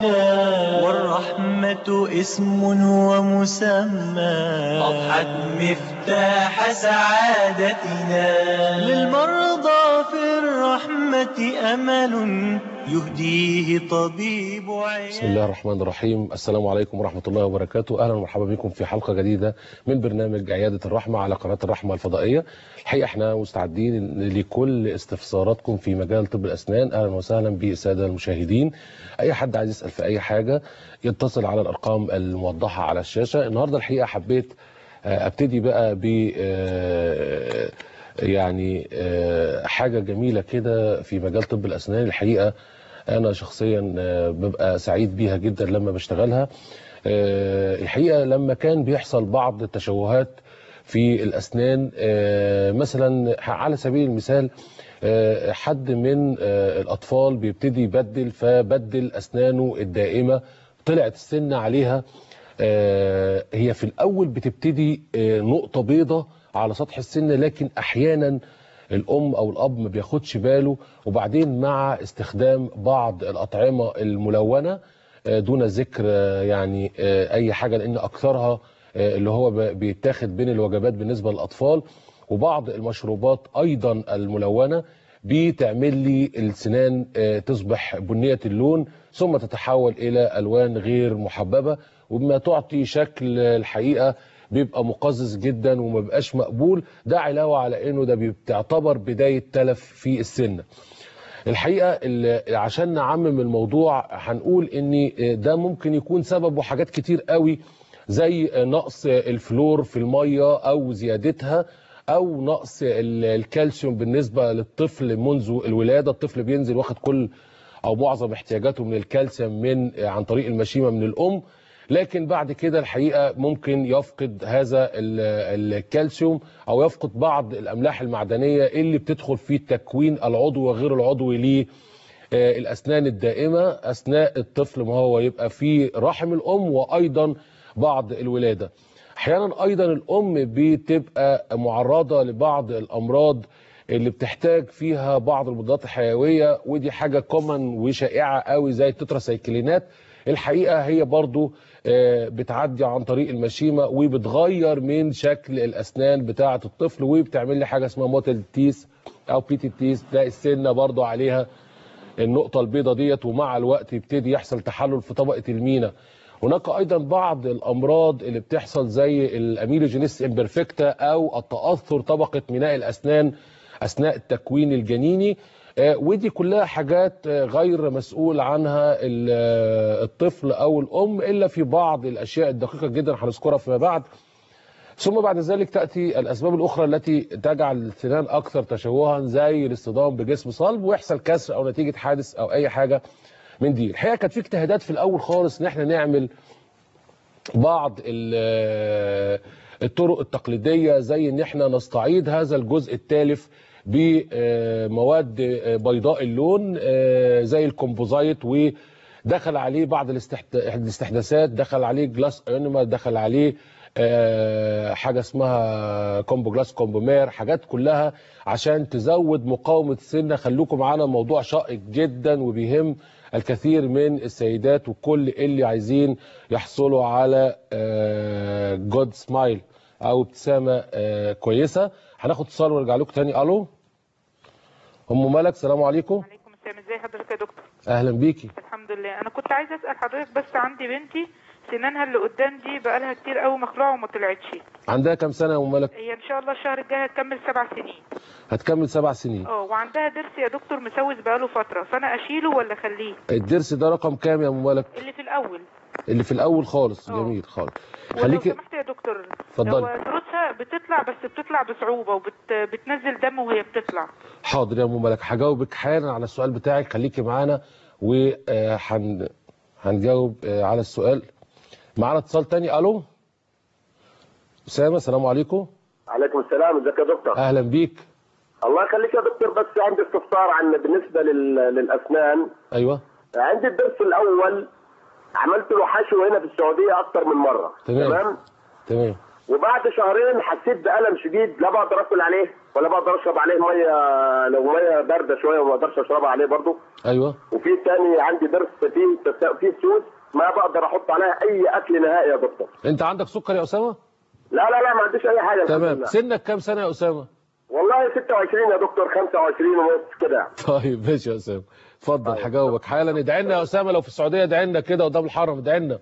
والرحمة اسم ومسمى أضحت مفتاح سعادتنا للمرضى في الرحمة أمل يهديه طبيب بسم الله الرحمن الرحيم السلام عليكم ورحمة الله وبركاته أهلا ومرحبا بكم في حلقة جديدة من برنامج عيادة الرحمة على قناة الرحمة الفضائية الحقيقة احنا مستعدين لكل استفساراتكم في مجال طب الأسنان أهلا وسهلا بالسادة المشاهدين أي حد عايز يسأل في أي حاجة يتصل على الأرقام الموضحة على الشاشة النهاردة الحقيقة حبيت أبتدي بقى ب يعني حاجة جميلة كده في مجال طب الأسنان الحقيقة أنا شخصيا ببقى سعيد بيها جدا لما بشتغلها الحقيقة لما كان بيحصل بعض التشوهات في الأسنان مثلا على سبيل المثال حد من الأطفال بيبتدي يبدل فبدل أسنانه الدائمة طلعت السنة عليها هي في الأول بتبتدي نقطة بيضة على سطح السن لكن أحيانا الأم أو الأب ما بياخدش باله وبعدين مع استخدام بعض الأطعمة الملونة دون ذكر يعني أي حاجة لأن أكثرها اللي هو بيتاخد بين الوجبات بالنسبة للأطفال وبعض المشروبات أيضا الملونة بتعمل لي السنان تصبح بنية اللون ثم تتحول إلى ألوان غير محببة وبما تعطي شكل الحقيقة بيبقى مقزز جدا وما بيبقاش مقبول ده علاوه على انه ده بتعتبر بدايه تلف في السن الحقيقه عشان نعمم الموضوع هنقول ان ده ممكن يكون سببه حاجات كتير قوي زي نقص الفلور في الميه او زيادتها او نقص الكالسيوم بالنسبه للطفل منذ الولاده الطفل بينزل واخد كل او معظم احتياجاته من الكالسيوم من عن طريق المشيمه من الام لكن بعد كده الحقيقه ممكن يفقد هذا الكالسيوم او يفقد بعض الاملاح المعدنيه اللي بتدخل في التكوين العضوي وغير العضوي للاسنان الدائمه اثناء الطفل ما هو يبقى في رحم الام وايضا بعد الولاده. احيانا ايضا الام بتبقى معرضه لبعض الامراض اللي بتحتاج فيها بعض المضادات الحيويه ودي حاجه كومن وشائعه قوي زي التتراسايكلينات الحقيقه هي برضو بتعدي عن طريق المشيمه وبتغير من شكل الاسنان بتاعه الطفل وبتعمل لي حاجه اسمها موتل تيس او بيتي تيس ده السنه برضو عليها النقطه البيضاء ديت ومع الوقت يبتدي يحصل تحلل في طبقه المينا هناك ايضا بعض الامراض اللي بتحصل زي الاميلوجينيس امبرفكتا او التاثر طبقه ميناء الاسنان اثناء التكوين الجنيني ودي كلها حاجات غير مسؤول عنها الطفل او الام الا في بعض الاشياء الدقيقه جدا هنذكرها فيما بعد ثم بعد ذلك تاتي الاسباب الاخرى التي تجعل السنان اكثر تشوها زي الاصطدام بجسم صلب ويحصل كسر او نتيجه حادث او اي حاجه من دي الحقيقه كانت في اجتهادات في الاول خالص ان احنا نعمل بعض الطرق التقليديه زي ان احنا نستعيد هذا الجزء التالف بمواد بيضاء اللون زي الكومبوزايت ودخل عليه بعض الاستحداثات دخل عليه جلاس انيما دخل عليه حاجه اسمها كومبو جلاس كومبو مير حاجات كلها عشان تزود مقاومه السنه خلوكم معانا موضوع شائك جدا وبيهم الكثير من السيدات وكل اللي عايزين يحصلوا على جود سمايل او ابتسامه كويسه هناخد اتصال ونرجع لكم تاني الو ام ملك السلام عليكم وعليكم السلام ازي حضرتك يا دكتور اهلا بيكي الحمد لله انا كنت عايزه اسال حضرتك بس عندي بنتي سنانها اللي قدام دي بقالها كتير قوي مخلوعه وما طلعتش عندها كام سنه يا ام ملك هي ان شاء الله الشهر الجاي هتكمل سبع سنين هتكمل سبع سنين اه وعندها ضرس يا دكتور مسوس بقاله فتره فانا اشيله ولا اخليه الضرس ده رقم كام يا ام ملك اللي في الاول اللي في الاول خالص أوه. جميل خالص ولو خليكي سمحت يا دكتور اتفضلي. هو ضروسها بتطلع بس بتطلع بصعوبه وبتنزل دم وهي بتطلع حاضر يا ام ملك هجاوبك حالا على السؤال بتاعك خليكي معانا وهن هنجاوب على السؤال معانا اتصال تاني الو اسامه السلام عليكم عليكم السلام ازيك يا دكتور اهلا بيك الله يخليك يا دكتور بس عندي استفسار عن بالنسبه لل... للاسنان ايوه عندي الضرس الاول عملت له حشو هنا في السعوديه اكتر من مره تمام. تمام تمام وبعد شهرين حسيت بالم شديد لا بقدر اكل عليه ولا بقدر اشرب عليه ميه لو ميه بارده شويه وما اقدرش اشربها عليه برضه ايوه وفي تاني عندي ضرس فيه فيه سود ما بقدر احط عليها اي اكل نهائي يا دكتور انت عندك سكر يا اسامه لا لا لا ما عنديش اي حاجه الحمد تمام لله. سنك كام سنه يا اسامه والله 26 يا دكتور 25 ونص كده يعني. طيب ماشي يا اسامه اتفضل هجاوبك حالا ادعي لنا يا اسامه لو في السعوديه ادعي لنا كده قدام الحرم ادعي لنا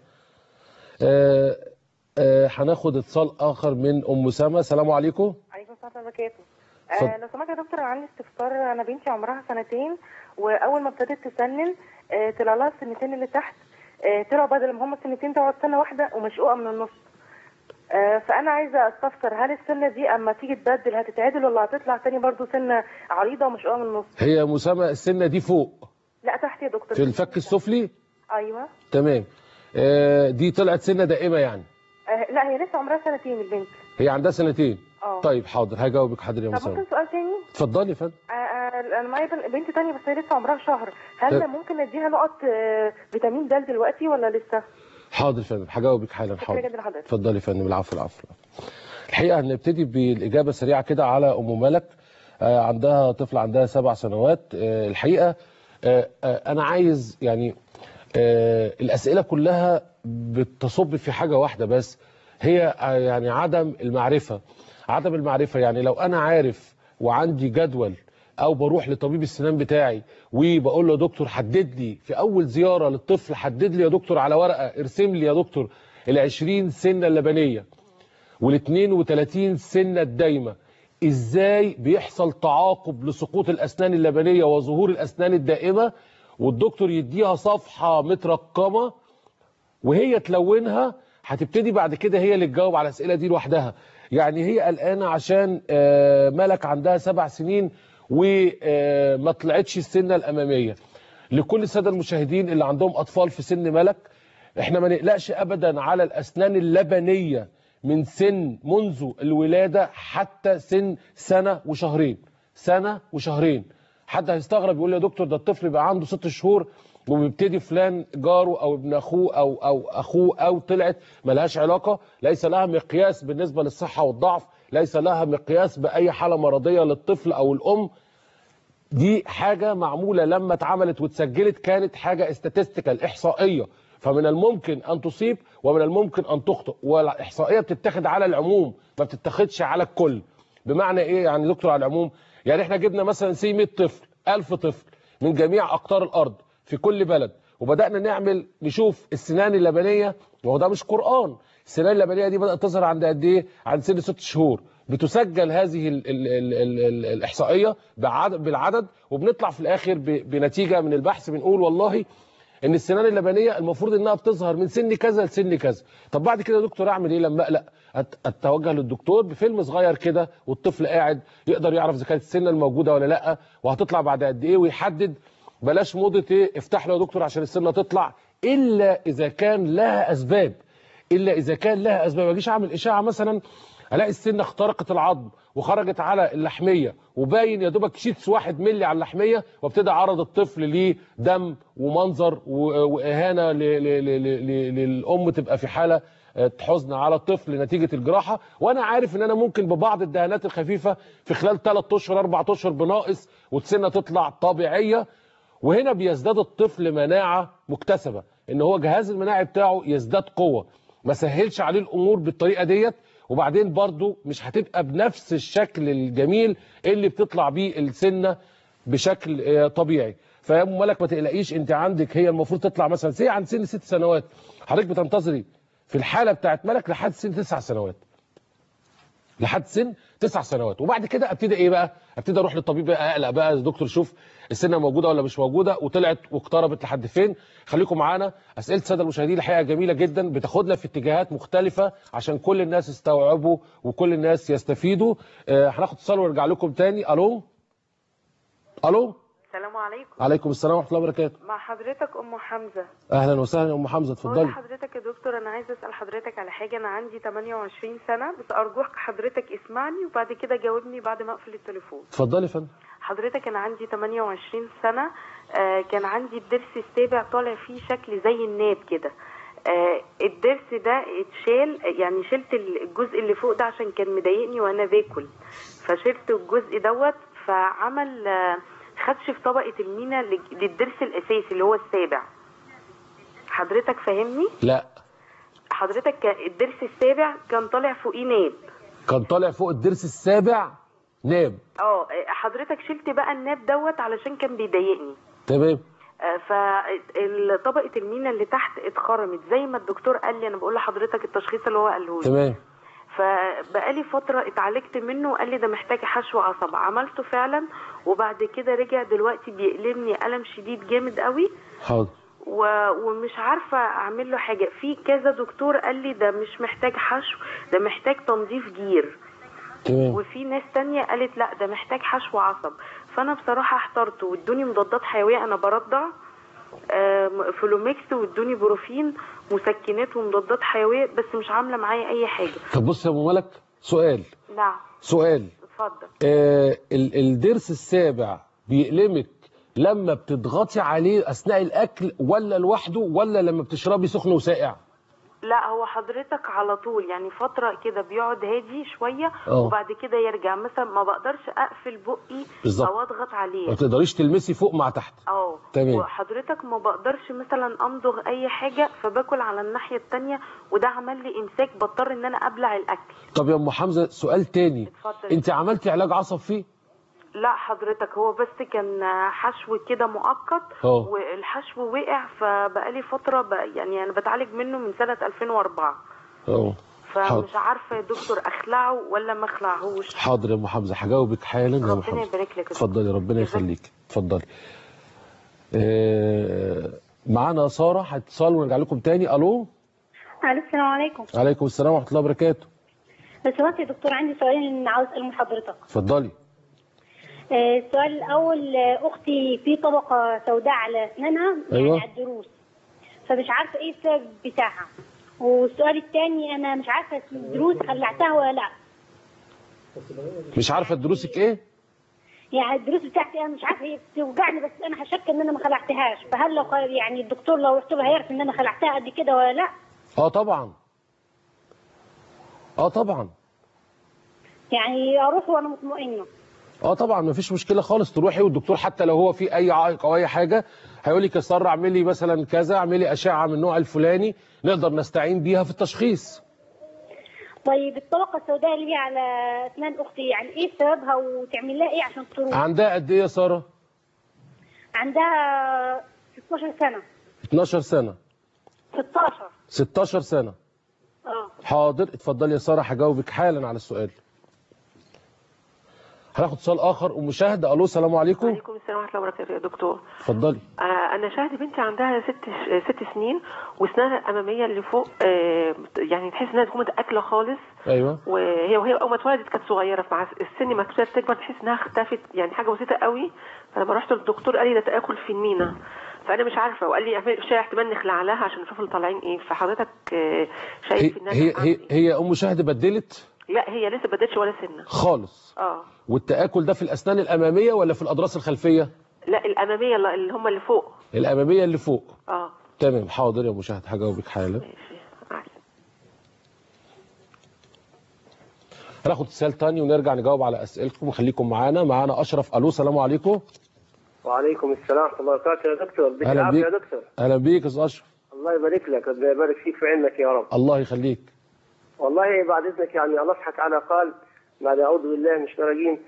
آه، آه، هناخد اتصال اخر من ام سما السلام عليكم عليكم السلام ورحمه الله وبركاته اتفضل. آه لو سمحت يا دكتور انا عندي استفسار انا بنتي عمرها سنتين واول ما ابتدت تسنن آه طلع لها السنتين اللي تحت آه طلعوا بدل ما هم السنتين تقعد سنه واحده ومشقوقه من النص آه فانا عايزه استفسر هل السنه دي اما تيجي تبدل هتتعدل ولا هتطلع تاني برضو سنه عريضه ومشقوقه من النص هي يا مسامة السنه دي فوق لا تحت يا دكتور في الفك السفلي ايوه تمام آه، دي طلعت سنه دائمه يعني آه لا هي لسه عمرها سنتين البنت هي عندها سنتين اه طيب حاضر هجاوبك حاضر يا طب مسامة ممكن سؤال تاني اتفضلي يا فندم آه، آه، انا معايا بن- بنت تانية بس هي لسه عمرها شهر هل طب. ممكن نديها نقط آه، فيتامين د دلوقتي ولا لسه؟ حاضر يا فندم هجاوبك حالا شكرا حاضر جدا لحضرتك اتفضلي يا فندم العفو العفو الحقيقه هنبتدي بالاجابه سريعه كده على ام ملك آه، عندها طفل عندها سبع سنوات آه، الحقيقه آه، آه، انا عايز يعني آه، الاسئله كلها بتصب في حاجه واحده بس هي آه، يعني عدم المعرفه عدم المعرفه يعني لو انا عارف وعندي جدول او بروح لطبيب السنان بتاعي وبقول له يا دكتور حدد لي في اول زياره للطفل حدد لي يا دكتور على ورقه ارسم لي يا دكتور ال 20 سنه اللبنيه وال 32 سنه الدايمه ازاي بيحصل تعاقب لسقوط الاسنان اللبنيه وظهور الاسنان الدائمه والدكتور يديها صفحه مترقمه وهي تلونها هتبتدي بعد كده هي اللي تجاوب على الاسئله دي لوحدها يعني هي قلقانه عشان آه، ملك عندها سبع سنين وما طلعتش السنه الاماميه لكل الساده المشاهدين اللي عندهم اطفال في سن ملك احنا ما نقلقش ابدا على الاسنان اللبنيه من سن منذ الولاده حتى سن سنه وشهرين سنه وشهرين حد هيستغرب يقول لي يا دكتور ده الطفل بقى عنده ست شهور وبيبتدي فلان جاره او ابن اخوه او او اخوه او طلعت ملهاش علاقه ليس لها مقياس بالنسبه للصحه والضعف ليس لها مقياس باي حاله مرضيه للطفل او الام دي حاجه معموله لما اتعملت واتسجلت كانت حاجه استاتستيكال احصائيه فمن الممكن ان تصيب ومن الممكن ان تخطئ والاحصائيه بتتاخد على العموم ما بتتاخدش على الكل بمعنى ايه يعني دكتور على العموم يعني احنا جبنا مثلا سي 100 طفل 1000 طفل من جميع اقطار الارض في كل بلد وبدانا نعمل نشوف السنان اللبنيه وهو ده مش قران السنان اللبنيه دي بدات تظهر عند قد ايه عند سن ست شهور بتسجل هذه ال ال ال ال ال الاحصائيه بعدد بالعدد وبنطلع في الاخر ب- بنتيجه من البحث بنقول والله ان السنان اللبنيه المفروض انها بتظهر من سن كذا لسن كذا طب بعد كده يا دكتور اعمل ايه لما اقلق أت- اتوجه للدكتور بفيلم صغير كده والطفل قاعد يقدر يعرف اذا كانت السنه الموجوده ولا لا وهتطلع بعد قد ايه ويحدد بلاش موضه ايه افتح له يا دكتور عشان السنه تطلع الا اذا كان لها اسباب الا اذا كان لها اسباب ما اجيش اعمل اشاعه مثلا الاقي السنه اخترقت العظم وخرجت على اللحميه وباين يا دوبك شيتس واحد ملي على اللحميه وابتدي اعرض الطفل لدم ومنظر و- واهانه ل- ل- ل- ل- للام تبقى في حاله آه، حزن على الطفل نتيجه الجراحه وانا عارف ان انا ممكن ببعض الدهانات الخفيفه في خلال 3 اشهر 4 اشهر بناقص والسنه تطلع طبيعيه وهنا بيزداد الطفل مناعه مكتسبه ان هو جهاز المناعي بتاعه يزداد قوه ما سهلش عليه الامور بالطريقه ديت وبعدين برضو مش هتبقى بنفس الشكل الجميل اللي بتطلع بيه السنه بشكل آه، طبيعي فيا ام ملك ما تقلقيش انت عندك هي المفروض تطلع مثلا سي عند سن ست سنوات حضرتك بتنتظري في الحاله بتاعت ملك لحد سن تسع سنوات لحد سن تسع سنوات وبعد كده ابتدي ايه بقى ابتدي اروح للطبيب بقى اقلق بقى يا دكتور شوف السنه موجوده ولا مش موجوده وطلعت واقتربت لحد فين خليكم معانا اسئله الساده المشاهدين الحقيقه جميله جدا بتاخدنا في اتجاهات مختلفه عشان كل الناس يستوعبوا وكل الناس يستفيدوا آه، هناخد اتصال ونرجع لكم تاني الو الو السلام عليكم عليكم السلام ورحمه الله وبركاته مع حضرتك ام حمزه اهلا وسهلا يا ام حمزه بقول اتفضلي لحضرتك يا دكتور انا عايزه اسال حضرتك على حاجه انا عندي 28 سنه بس ارجوك حضرتك اسمعني وبعد كده جاوبني بعد ما اقفل التليفون اتفضلي يا فندم حضرتك انا عندي 28 سنه آه كان عندي الضرس السابع طالع فيه شكل زي الناب كده آه الضرس ده اتشال يعني شلت الجزء اللي فوق ده عشان كان مضايقني وانا باكل فشلت الجزء دوت فعمل آه خدش في طبقه المينا لج- للضرس الاساسي اللي هو السابع حضرتك فاهمني لا حضرتك كان الضرس السابع كان طالع فوقيه ناب كان طالع فوق الضرس السابع نام اه حضرتك شلت بقى الناب دوت علشان كان بيضايقني تمام فطبقه المينا اللي تحت اتخرمت زي ما الدكتور قال لي انا بقول لحضرتك التشخيص اللي هو قاله لي تمام فبقالي فتره اتعالجت منه وقال لي ده محتاج حشو عصب عملته فعلا وبعد كده رجع دلوقتي بيقلبني الم شديد جامد قوي حاضر و... ومش عارفه اعمل له حاجه في كذا دكتور قال لي ده مش محتاج حشو ده محتاج تنظيف جير تمام وفي ناس تانية قالت لا ده محتاج حشو عصب فانا بصراحه احترت وادوني مضادات حيويه انا برضع آم، فلوميكس وادوني بروفين مسكنات ومضادات حيويه بس مش عامله معايا اي حاجه طب بص يا ابو ملك سؤال نعم سؤال اتفضل آه ال- الضرس السابع بيألمك لما بتضغطي عليه اثناء الاكل ولا لوحده ولا لما بتشربي سخن وساقع لا هو حضرتك على طول يعني فترة كده بيقعد هادي شوية اه. وبعد كده يرجع مثلا ما بقدرش اقفل بقي بالظبط. او اضغط عليه ما تقدريش تلمسي فوق مع تحت اه تمام. وحضرتك ما بقدرش مثلا امضغ اي حاجة فباكل على الناحية التانية وده عمل لي امساك بضطر ان انا ابلع الاكل طب يا ام حمزه سؤال تاني اتفضل. انت عملتي علاج عصب فيه لا حضرتك هو بس كان حشو كده مؤقت اه. والحشو وقع فبقالي فترة بقى يعني انا بتعالج منه من سنة 2004 اه حاضر فمش عارفة يا دكتور اخلعه ولا ما اخلعهوش حاضر يا ام حمزه هجاوبك حالا يا ام ربنا حمزه يبارك لك يا دكتور. اتفضلي ربنا يخليك اتفضلي آه معانا ساره هتصال ونرجع لكم تاني الو الو السلام عليكم عليكم السلام ورحمه الله وبركاته لو سمحت يا دكتور عندي سؤالين عاوز اسالهم لحضرتك اتفضلي آه، السؤال الاول آه، اختي في طبقه سوداء على اسنانها أيوة. يعني على الضروس فمش عارفه ايه السبب بتاعها والسؤال الثاني انا مش عارفه الدروس خلعتها ولا لا مش عارفه دروسك ايه يعني الدروس بتاعتي انا مش عارفه هي بتوجعني بس انا هشك ان انا ما خلعتهاش فهل لو خ- يعني الدكتور لو رحت له هيعرف ان انا خلعتها قد كده ولا لا اه طبعا اه طبعا يعني اروح وانا مطمئنه اه طبعا مفيش مشكله خالص تروحي والدكتور حتى لو هو في اي عائق او اي حاجه هيقول لك يا ساره اعملي مثلا كذا اعملي اشعه من النوع الفلاني نقدر نستعين بيها في التشخيص طيب الطبقه السوداء اللي هي على اسنان اختي يعني ايه سببها وتعمل لها ايه عشان تروح عندها قد ايه يا ساره عندها 16 سنة 12 سنه 16 16 سنه اه حاضر اتفضلي يا ساره هجاوبك حالا على السؤال هناخد سؤال اخر ومشاهده الو السلام عليكم وعليكم السلام ورحمه الله وبركاته يا دكتور اتفضلي آه انا شاهد بنتي عندها ست ش- ست سنين واسنانها الاماميه اللي فوق آه يعني تحس انها تكون متاكله خالص ايوه وهي وهي اول ما اتولدت كانت صغيره فمع السن ما ابتدت تكبر تحس انها اختفت يعني حاجه بسيطه قوي فلما رحت للدكتور قال لي ده تاكل في المينا فانا مش عارفه وقال لي اعمل شاي احتمال نخلع لها عشان نشوف اللي طالعين ايه فحضرتك آه، هي شايف انها هي أعمل هي, إيه؟ هي ام شاهد بدلت لا هي لسه بدتش ولا سنه خالص اه والتاكل ده في الاسنان الاماميه ولا في الاضراس الخلفيه لا الاماميه اللي اللي هم اللي فوق الاماميه اللي فوق اه تمام حاضر يا مشاهد هجاوبك حالا ماشي عارف. هناخد اتصال تاني ونرجع نجاوب على اسئلتكم وخليكم معانا معانا اشرف الو السلام عليكم وعليكم السلام ورحمه الله وبركاته يا دكتور بك اهلا العافيه بيك يا دكتور اهلا بيك يا أستاذ اشرف الله يبارك لك ربنا يبارك فيك في علمك يا رب الله يخليك والله بعد اذنك يعني الله سبحانه وتعالى قال بعد اعوذ بالله من الشيطان الرجيم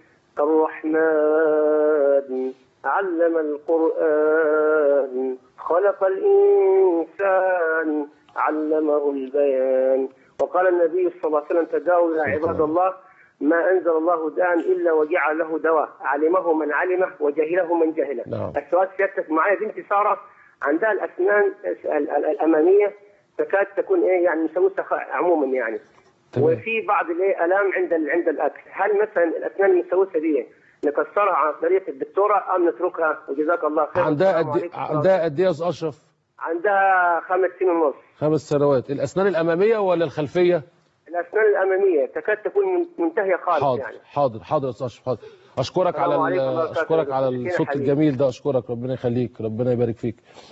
الرحمن علم القرآن خلق الإنسان علمه البيان وقال النبي صلى الله عليه وسلم تداووا يا عباد الله ما أنزل الله داء إلا وجعل له دواء علمه من علمه وجهله من جهله نعم. السؤال سيادتك معايا بنتي سارة عندها الأسنان ال- ال- الأمامية تكاد تكون إيه يعني مسوسة خ- عموما يعني تمام. وفي بعض الايه الام عند ال- عند الاكل هل مثلا الاسنان المسوسه دي نكسرها عن طريق الدكتوره ام نتركها وجزاك الله خير عندها السلام قد عليكم. عندها قد ايه يا أستاذ اشرف عندها خمس سنين ونص خمس سنوات الاسنان الاماميه ولا الخلفيه الاسنان الاماميه تكاد تكون من- منتهيه خالص حاضر يعني حاضر حاضر يا أستاذ اشرف حاضر اشكرك السلام على عليكم ال- ورحمة الله اشكرك على وبركاته. الصوت حبيبي. الجميل ده اشكرك ربنا يخليك ربنا يبارك فيك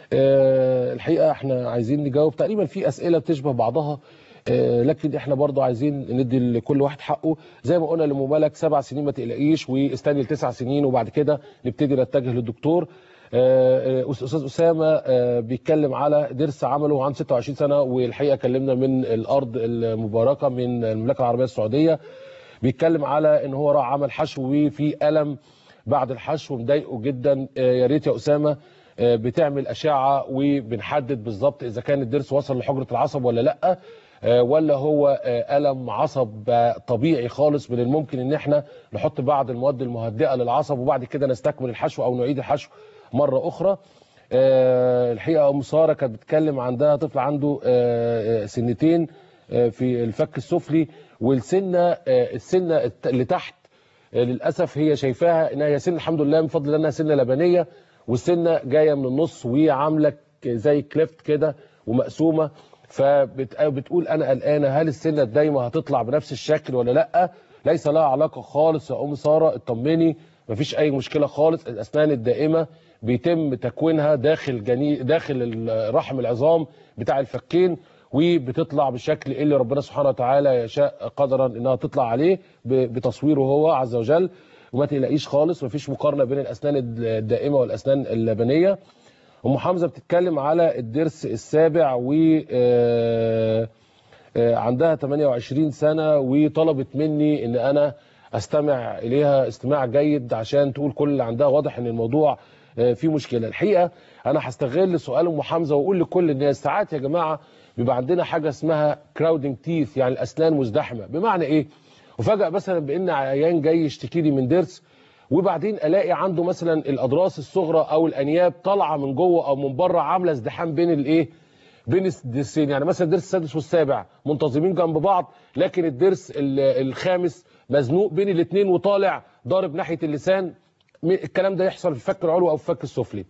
آه، الحقيقه احنا عايزين نجاوب تقريبا في اسئله بتشبه بعضها آه، لكن احنا برضو عايزين ندي لكل واحد حقه زي ما قلنا لام ملك سبع سنين ما تقلقيش واستني لتسع سنين وبعد كده نبتدي نتجه للدكتور آه، آه، استاذ اسامه آه، بيتكلم على ضرس عمله عن 26 سنه والحقيقه كلمنا من الارض المباركه من المملكه العربيه السعوديه بيتكلم على ان هو راح عمل حشو وفي الم بعد الحشو مضايقه جدا آه، يا ريت يا اسامه آه، بتعمل اشعه وبنحدد بالظبط اذا كان الضرس وصل لحجره العصب ولا لا آه، ولا هو آه، الم عصب آه، طبيعي خالص من الممكن ان احنا نحط بعض المواد المهدئه للعصب وبعد كده نستكمل الحشو او نعيد الحشو مره اخرى آه، الحقيقه ام ساره كانت بتتكلم عندها طفل عنده آه، آه، سنتين آه، في الفك السفلي والسنه آه، السنه الت- اللي تحت آه، للاسف هي شايفاها انها هي سن الحمد لله من فضل الله انها سنه لبنيه والسنه جايه من النص وعامله ك- زي كليفت كده ومقسومه فبتقول انا قلقانه هل السنه الدايمه هتطلع بنفس الشكل ولا لا ليس لها علاقه خالص يا ام ساره اطمني مفيش اي مشكله خالص الاسنان الدائمه بيتم تكوينها داخل جني داخل ال- رحم العظام بتاع الفكين وبتطلع بالشكل اللي ربنا سبحانه وتعالى يشاء قدرا انها تطلع عليه ب- بتصويره هو عز وجل وما تقلقيش خالص مفيش مقارنه بين الاسنان الدائمه والاسنان اللبنيه ام حمزه بتتكلم على الضرس السابع و آه، آه، عندها 28 سنه وطلبت مني ان انا استمع اليها استماع جيد عشان تقول كل اللي عندها واضح ان الموضوع آه، فيه مشكله الحقيقه انا هستغل سؤال ام حمزه واقول لكل الناس ساعات يا جماعه بيبقى عندنا حاجه اسمها كراودنج تيث يعني الاسنان مزدحمه بمعنى ايه وفجاه مثلا بان عيان جاي يشتكي لي من ضرس وبعدين الاقي عنده مثلا الاضراس الصغرى او الانياب طالعه من جوه او من بره عامله ازدحام بين الايه بين الضرسين يعني مثلا الضرس السادس والسابع منتظمين جنب بعض لكن الضرس ال- الخامس مزنوق بين الاثنين وطالع ضارب ناحيه اللسان م- الكلام ده يحصل في الفك العلوي او في الفك السفلي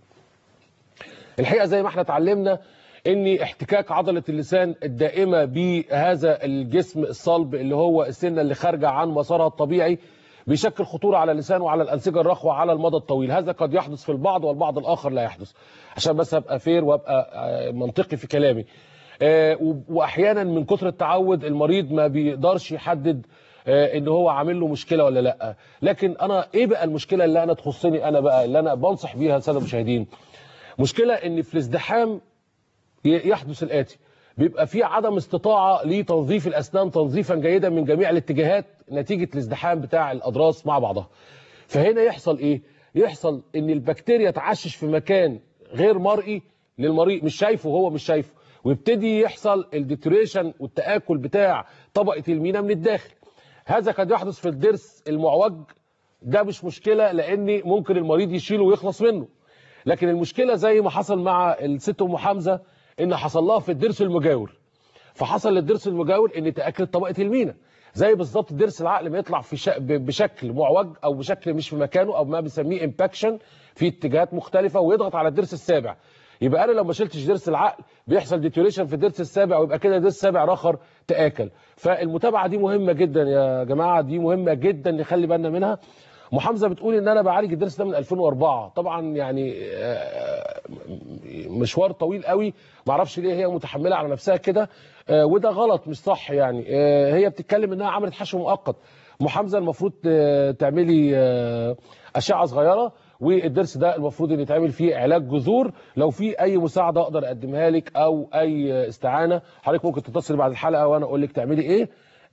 الحقيقه زي ما احنا اتعلمنا ان احتكاك عضله اللسان الدائمه بهذا الجسم الصلب اللي هو السنه اللي خارجه عن مسارها الطبيعي بيشكل خطوره على اللسان وعلى الانسجه الرخوه على المدى الطويل هذا قد يحدث في البعض والبعض الاخر لا يحدث عشان بس ابقى فير وابقى آه، منطقي في كلامي آه، و- واحيانا من كثر التعود المريض ما بيقدرش يحدد آه، ان هو عامل له مشكله ولا لا لكن انا ايه بقى المشكله اللي انا تخصني انا بقى اللي انا بنصح بيها الساده المشاهدين مشكله ان في الازدحام ي- يحدث الاتي بيبقى في عدم استطاعه لتنظيف الاسنان تنظيفا جيدا من جميع الاتجاهات نتيجه الازدحام بتاع الاضراس مع بعضها فهنا يحصل ايه يحصل ان البكتيريا تعشش في مكان غير مرئي للمريض مش شايفه هو مش شايفه ويبتدي يحصل الديتوريشن والتاكل بتاع طبقه المينا من الداخل هذا قد يحدث في الضرس المعوج ده مش مشكله لان ممكن المريض يشيله ويخلص منه لكن المشكله زي ما حصل مع الست ام حمزه ان حصل لها في الضرس المجاور فحصل للضرس المجاور ان تاكلت طبقه المينا زي بالظبط ضرس العقل ما يطلع في شا... ب- بشكل معوج او بشكل مش في مكانه او ما بنسميه امباكشن في اتجاهات مختلفه ويضغط على الضرس السابع يبقى انا لو ما شلتش ضرس العقل بيحصل ديتوريشن في الضرس السابع ويبقى كده ضرس سابع رخر تاكل فالمتابعه دي مهمه جدا يا جماعه دي مهمه جدا نخلي بالنا منها ام حمزه بتقول ان انا بعالج الضرس ده من 2004 طبعا يعني آه، مشوار طويل قوي ما اعرفش ليه هي متحمله على نفسها كده آه، وده غلط مش صح يعني آه، هي بتتكلم انها عملت حشو مؤقت ام حمزه المفروض آه، تعملي آه، اشعه صغيره والضرس ده المفروض ان يتعمل فيه علاج جذور لو في اي مساعده اقدر اقدمها لك او اي استعانه حضرتك ممكن تتصل بعد الحلقه وانا اقول لك تعملي ايه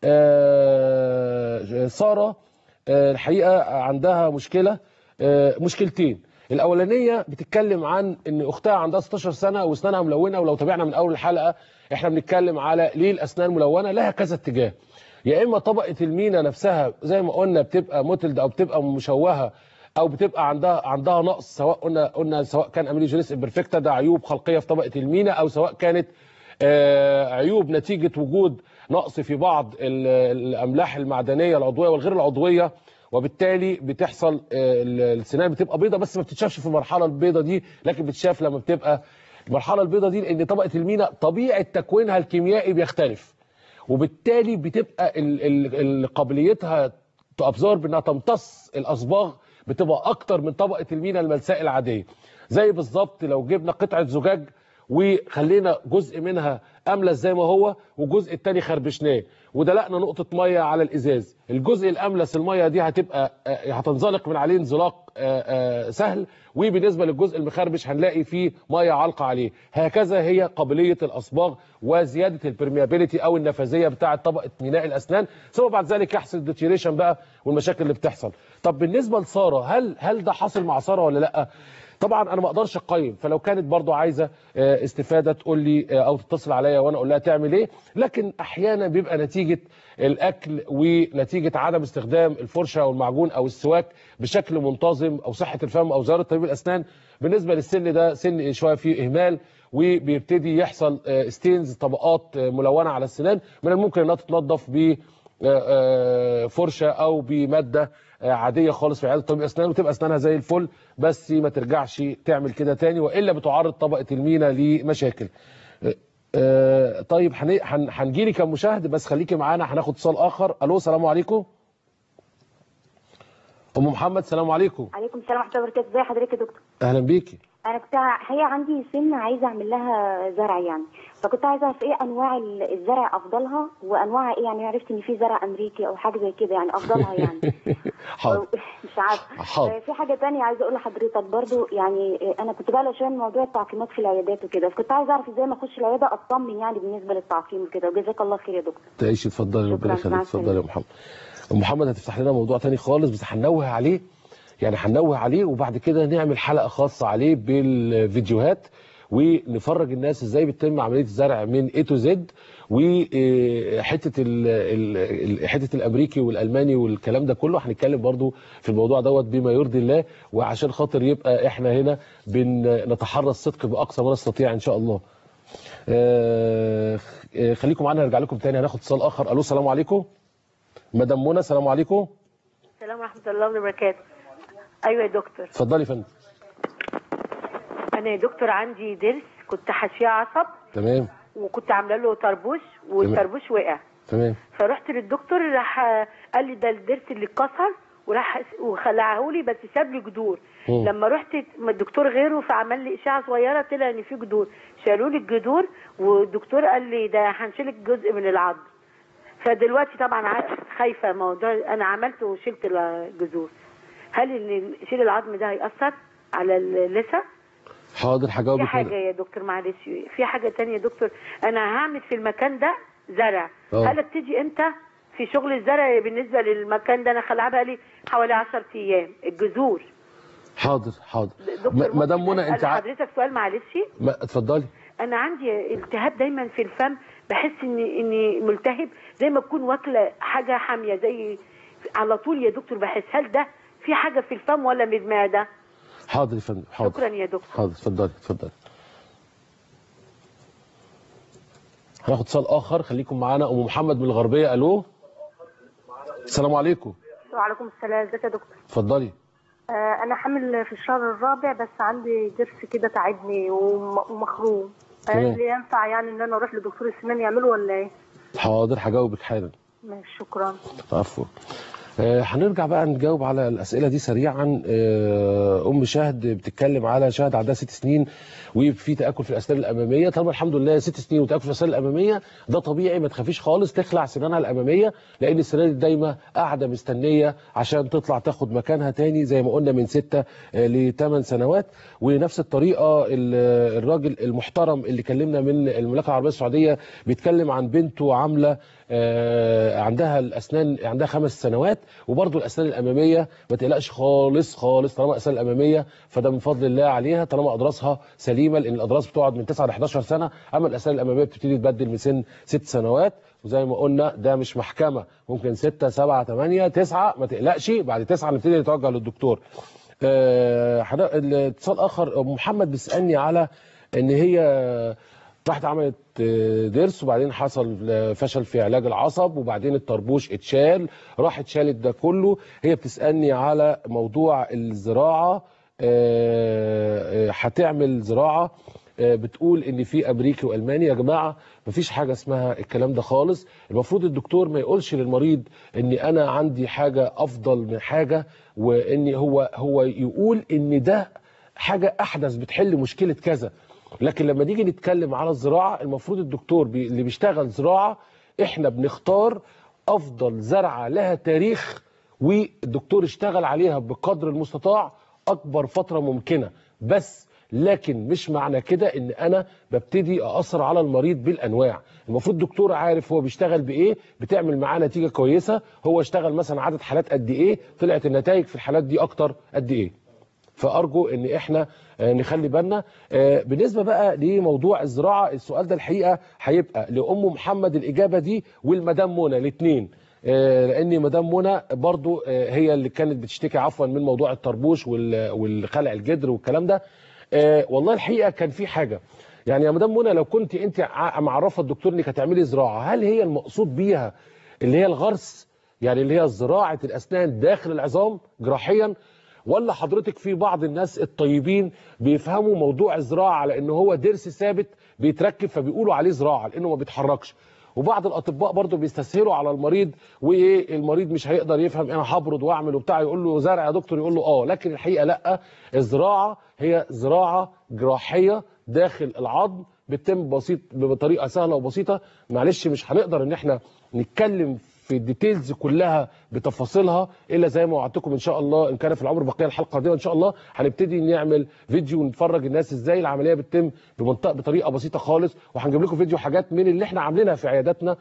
آه، ساره آه، الحقيقه عندها مشكله آه، مشكلتين الاولانيه بتتكلم عن ان اختها عندها 16 سنه واسنانها ملونه ولو تابعنا من اول الحلقه احنا بنتكلم على ليه الاسنان ملونه لها كذا اتجاه يا اما طبقه المينا نفسها زي ما قلنا بتبقى موتلد او بتبقى مشوهه او بتبقى عندها عندها نقص سواء قلنا قلنا سواء كان اميليجينيس امبرفكتا ده عيوب خلقيه في طبقه المينا او سواء كانت آه، عيوب نتيجه وجود نقص في بعض ال- الاملاح المعدنيه العضويه والغير العضويه وبالتالي بتحصل آه، ال- السنان بتبقى بيضه بس ما بتتشافش في المرحله البيضه دي لكن بتشاف لما بتبقى المرحله البيضه دي لان طبقه المينا طبيعه تكوينها الكيميائي بيختلف وبالتالي بتبقى ال- ال- ال- قابليتها تابزورب انها تمتص الاصباغ بتبقى اكتر من طبقه المينا الملساء العاديه زي بالظبط لو جبنا قطعه زجاج وخلينا جزء منها املس زي ما هو والجزء التاني خربشناه ودلقنا نقطه ميه على الازاز الجزء الاملس الميه دي هتبقى آه، هتنزلق من عليه انزلاق آه، آه، سهل وبالنسبه للجزء المخربش هنلاقي فيه ميه عالقه عليه هكذا هي قابليه الاصباغ وزياده البرميابيليتي او النفاذيه بتاعه طبقه ميناء الاسنان ثم بعد ذلك يحصل ديتيريشن بقى والمشاكل اللي بتحصل طب بالنسبه لساره هل هل ده حاصل مع ساره ولا لا طبعا انا ما اقدرش اقيم فلو كانت برضو عايزه آه، استفاده تقول لي آه، او تتصل عليا وانا اقول لها تعمل ايه لكن احيانا بيبقى نتيجه الاكل ونتيجه عدم استخدام الفرشه او المعجون او السواك بشكل منتظم او صحه الفم او زياره طبيب الاسنان بالنسبه للسن ده سن شويه فيه اهمال وبيبتدي يحصل آه، ستينز طبقات آه، ملونه على السنان من الممكن انها تتنظف ب آه، فرشه او بماده آه، عاديه خالص في عياده طبيب الاسنان وتبقى اسنانها زي الفل بس ما ترجعش تعمل كده تاني والا بتعرض طبقه المينا لمشاكل آه، آه، طيب هن- هن- هنجيلي كمشاهد بس خليكي معانا هناخد اتصال اخر الو السلام عليكم ام محمد السلام عليكم عليكم السلام ورحمه الله وبركاته ازي حضرتك يا دكتور اهلا بيكي انا كنت ع- هي عندي سن عايزه اعمل لها زرع يعني فكنت عايزه اعرف ايه انواع ال- الزرع افضلها وانواع ايه يعني عرفت ان في زرع امريكي او حاجه زي كده يعني افضلها يعني حاضر مش عارفه حاضر. آه، في حاجه تانية عايزه اقول لحضرتك برضو يعني آه، انا كنت بقى شويه من موضوع التعقيمات في العيادات وكده فكنت عايزه اعرف ازاي ما اخش العياده اطمن يعني بالنسبه للتعقيم وكده وجزاك الله خير يا دكتور تعيشي اتفضلي ربنا شكراً، مع يخليك اتفضلي يا محمد ام محمد هتفتح لنا موضوع تاني خالص بس هننوه عليه يعني هننوه عليه وبعد كده نعمل حلقه خاصه عليه بالفيديوهات ونفرج الناس ازاي بتتم عمليه الزرع من اي تو زد وحته ال ال حته الامريكي والالماني والكلام ده كله هنتكلم برضو في الموضوع دوت بما يرضي الله وعشان خاطر يبقى احنا هنا بنتحرى الصدق باقصى ما نستطيع ان شاء الله. آه، آه، خليكم معانا نرجع لكم تاني هناخد اتصال اخر الو السلام عليكم مدام منى السلام عليكم السلام ورحمة الله وبركاته أيوة يا دكتور اتفضلي يا فندم أنا يا دكتور عندي ضرس كنت حاشية عصب تمام وكنت عاملة له طربوش والطربوش وقع تمام فرحت للدكتور راح قال لي ده الضرس اللي اتكسر وراح وخلعه لي بس ساب لي جذور مم. لما رحت الدكتور غيره فعمل لي اشعه صغيره طلع ان في جذور شالوا لي الجذور والدكتور قال لي ده هنشيلك جزء من العظم فدلوقتي طبعا ع- خايفه موضوع انا عملت وشلت الجذور هل ان شيل العظم ده هيأثر على اللثه؟ حاضر في هجاوبك حاجه هنا. يا دكتور معلش في حاجه تانية يا دكتور انا هعمل في المكان ده زرع آه. هل ابتدي امتى في شغل الزرع بالنسبه للمكان ده انا خلعها بقى لي حوالي 10 ايام الجذور حاضر حاضر دكتور م- مدام ممكن منى انت أسأل ع... حضرتك سؤال معلش ما- اتفضلي انا عندي التهاب دايما في الفم بحس اني اني ملتهب زي ما اكون واكله حاجه حاميه زي على طول يا دكتور بحس هل ده في حاجه في الفم ولا من المعده حاضر يا فندم حاضر شكرا يا دكتور حاضر اتفضلي اتفضلي هناخد اتصال اخر خليكم معانا ام محمد من الغربيه الو السلام عليكم وعليكم السلام ازيك يا دكتور اتفضلي آه انا حامل في الشهر الرابع بس عندي ضرس كده تعبني وم- ومخروم تمام. هل ينفع يعني ان انا اروح لدكتور السنان يعمله ولا ايه حاضر هجاوبك حالا ماشي شكرا عفوا آه، هنرجع بقى نجاوب على الاسئله دي سريعا آه، ام شهد بتتكلم على شهد عندها ست سنين وفي تاكل في الاسنان الاماميه طبعا الحمد لله ست سنين وتاكل في الاسنان الاماميه ده طبيعي ما تخافيش خالص تخلع سنانها الاماميه لان السنان دي دايما قاعده مستنيه عشان تطلع تاخد مكانها تاني زي ما قلنا من ستة ل 8 سنوات ونفس الطريقه ال- الراجل المحترم اللي كلمنا من المملكه العربيه السعوديه بيتكلم عن بنته عامله آه، عندها الاسنان عندها خمس سنوات وبرضه الاسنان الاماميه ما تقلقش خالص خالص طالما الاسنان الاماميه فده من فضل الله عليها طالما اضراسها سليمه لان الاضراس بتقعد من 9 ل 11 سنه اما الاسنان الاماميه بتبتدي تبدل من سن 6 سنوات وزي ما قلنا ده مش محكمه ممكن 6 7 8 9 ما تقلقش بعد 9 نبتدي نتوجه للدكتور آه، حضر- الاتصال اخر أم محمد بيسالني على ان هي راحت عملت آه، ضرس وبعدين حصل آه، فشل في علاج العصب وبعدين الطربوش اتشال راحت شالت ده كله هي بتسالني على موضوع الزراعه آه، آه، هتعمل زراعه آه، بتقول ان في امريكي والماني يا جماعه مفيش حاجه اسمها الكلام ده خالص المفروض الدكتور ما يقولش للمريض ان انا عندي حاجه افضل من حاجه وان هو هو يقول ان ده حاجه احدث بتحل مشكله كذا لكن لما نيجي نتكلم على الزراعه المفروض الدكتور بي اللي بيشتغل زراعه احنا بنختار افضل زرعه لها تاريخ والدكتور اشتغل عليها بقدر المستطاع اكبر فتره ممكنه بس لكن مش معنى كده ان انا ببتدي اثر على المريض بالانواع المفروض الدكتور عارف هو بيشتغل بايه بتعمل معاه نتيجه كويسه هو اشتغل مثلا عدد حالات قد ايه طلعت النتائج في الحالات دي اكتر قد ايه فارجو ان احنا آه، نخلي بالنا آه، بالنسبه بقى لموضوع الزراعه السؤال ده الحقيقه هيبقى لام محمد الاجابه دي والمدام منى الاثنين لان مدام منى برضو آه، هي اللي كانت بتشتكي عفوا من موضوع الطربوش وال- والخلع الجدر والكلام ده آه، والله الحقيقه كان في حاجه يعني يا مدام منى لو كنت انت ع- معرفه الدكتور انك هتعملي زراعه هل هي المقصود بيها اللي هي الغرس يعني اللي هي زراعه الاسنان داخل العظام جراحيا ولا حضرتك في بعض الناس الطيبين بيفهموا موضوع الزراعه على ان هو ضرس ثابت بيتركب فبيقولوا عليه زراعه لانه ما بيتحركش وبعض الاطباء برضو بيستسهلوا على المريض وايه المريض مش هيقدر يفهم انا هبرد واعمل وبتاع يقول له زرع يا دكتور يقول له اه لكن الحقيقه لا الزراعه هي زراعه جراحيه داخل العظم بتتم بسيط بطريقه سهله وبسيطه معلش مش هنقدر ان احنا نتكلم في الديتيلز كلها بتفاصيلها الا زي ما وعدتكم ان شاء الله ان كان في العمر بقيه الحلقه القادمه ان شاء الله هنبتدي نعمل فيديو ونفرج الناس ازاي العمليه بتتم بمنطقه بطريقه بسيطه خالص وهنجيب لكم فيديو حاجات من اللي احنا عاملينها في عياداتنا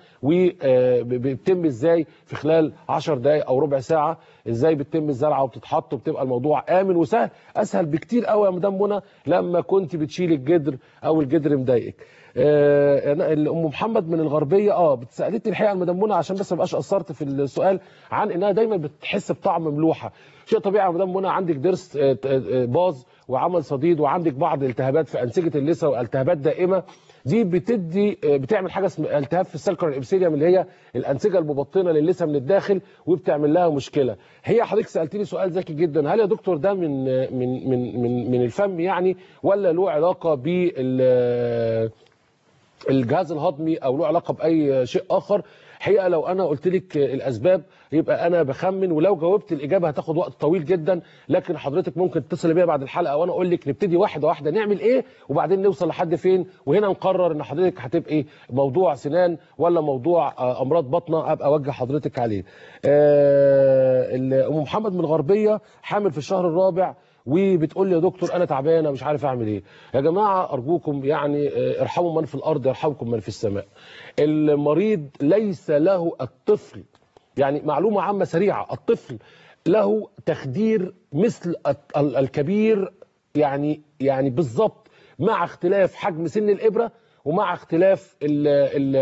وبتتم ازاي في خلال 10 دقائق او ربع ساعه ازاي بتتم الزرعه وبتتحط وبتبقى الموضوع امن وسهل اسهل بكتير قوي يا مدام منى لما كنت بتشيل الجدر او الجدر مضايقك آه، أنا- ام محمد من الغربيه اه بتسالتني الحقيقه المدام منى عشان بس ما ابقاش قصرت في السؤال عن انها دايما بتحس بطعم ملوحه شيء طبيعي يا مدام منى عندك ضرس آه، آه، باظ وعمل صديد وعندك بعض الالتهابات في انسجه اللثه والتهابات دائمه دي بتدي آه، بتعمل حاجه اسمها التهاب في السلكر الابسيليوم اللي هي الانسجه المبطنه للثه من الداخل وبتعمل لها مشكله هي حضرتك سالتني سؤال ذكي جدا هل يا دكتور ده من من من من, من الفم يعني ولا له علاقه بال الجهاز الهضمي او له علاقه باي شيء اخر حقيقه لو انا قلت لك الاسباب يبقى انا بخمن ولو جاوبت الاجابه هتاخد وقت طويل جدا لكن حضرتك ممكن تتصل بيا بعد الحلقه وانا اقول لك نبتدي واحده واحده نعمل ايه وبعدين نوصل لحد فين وهنا نقرر ان حضرتك هتبقي موضوع سنان ولا موضوع آه، امراض بطنه ابقى اوجه حضرتك عليه. آه، ال- ام محمد من الغربيه حامل في الشهر الرابع وبتقول لي يا دكتور انا تعبانه مش عارف اعمل ايه يا جماعه ارجوكم يعني آه، ارحموا من في الارض يرحمكم من في السماء المريض ليس له الطفل يعني معلومه عامه سريعه الطفل له تخدير مثل الت- ال- الكبير يعني يعني بالظبط مع اختلاف حجم سن الابره ومع اختلاف ال ال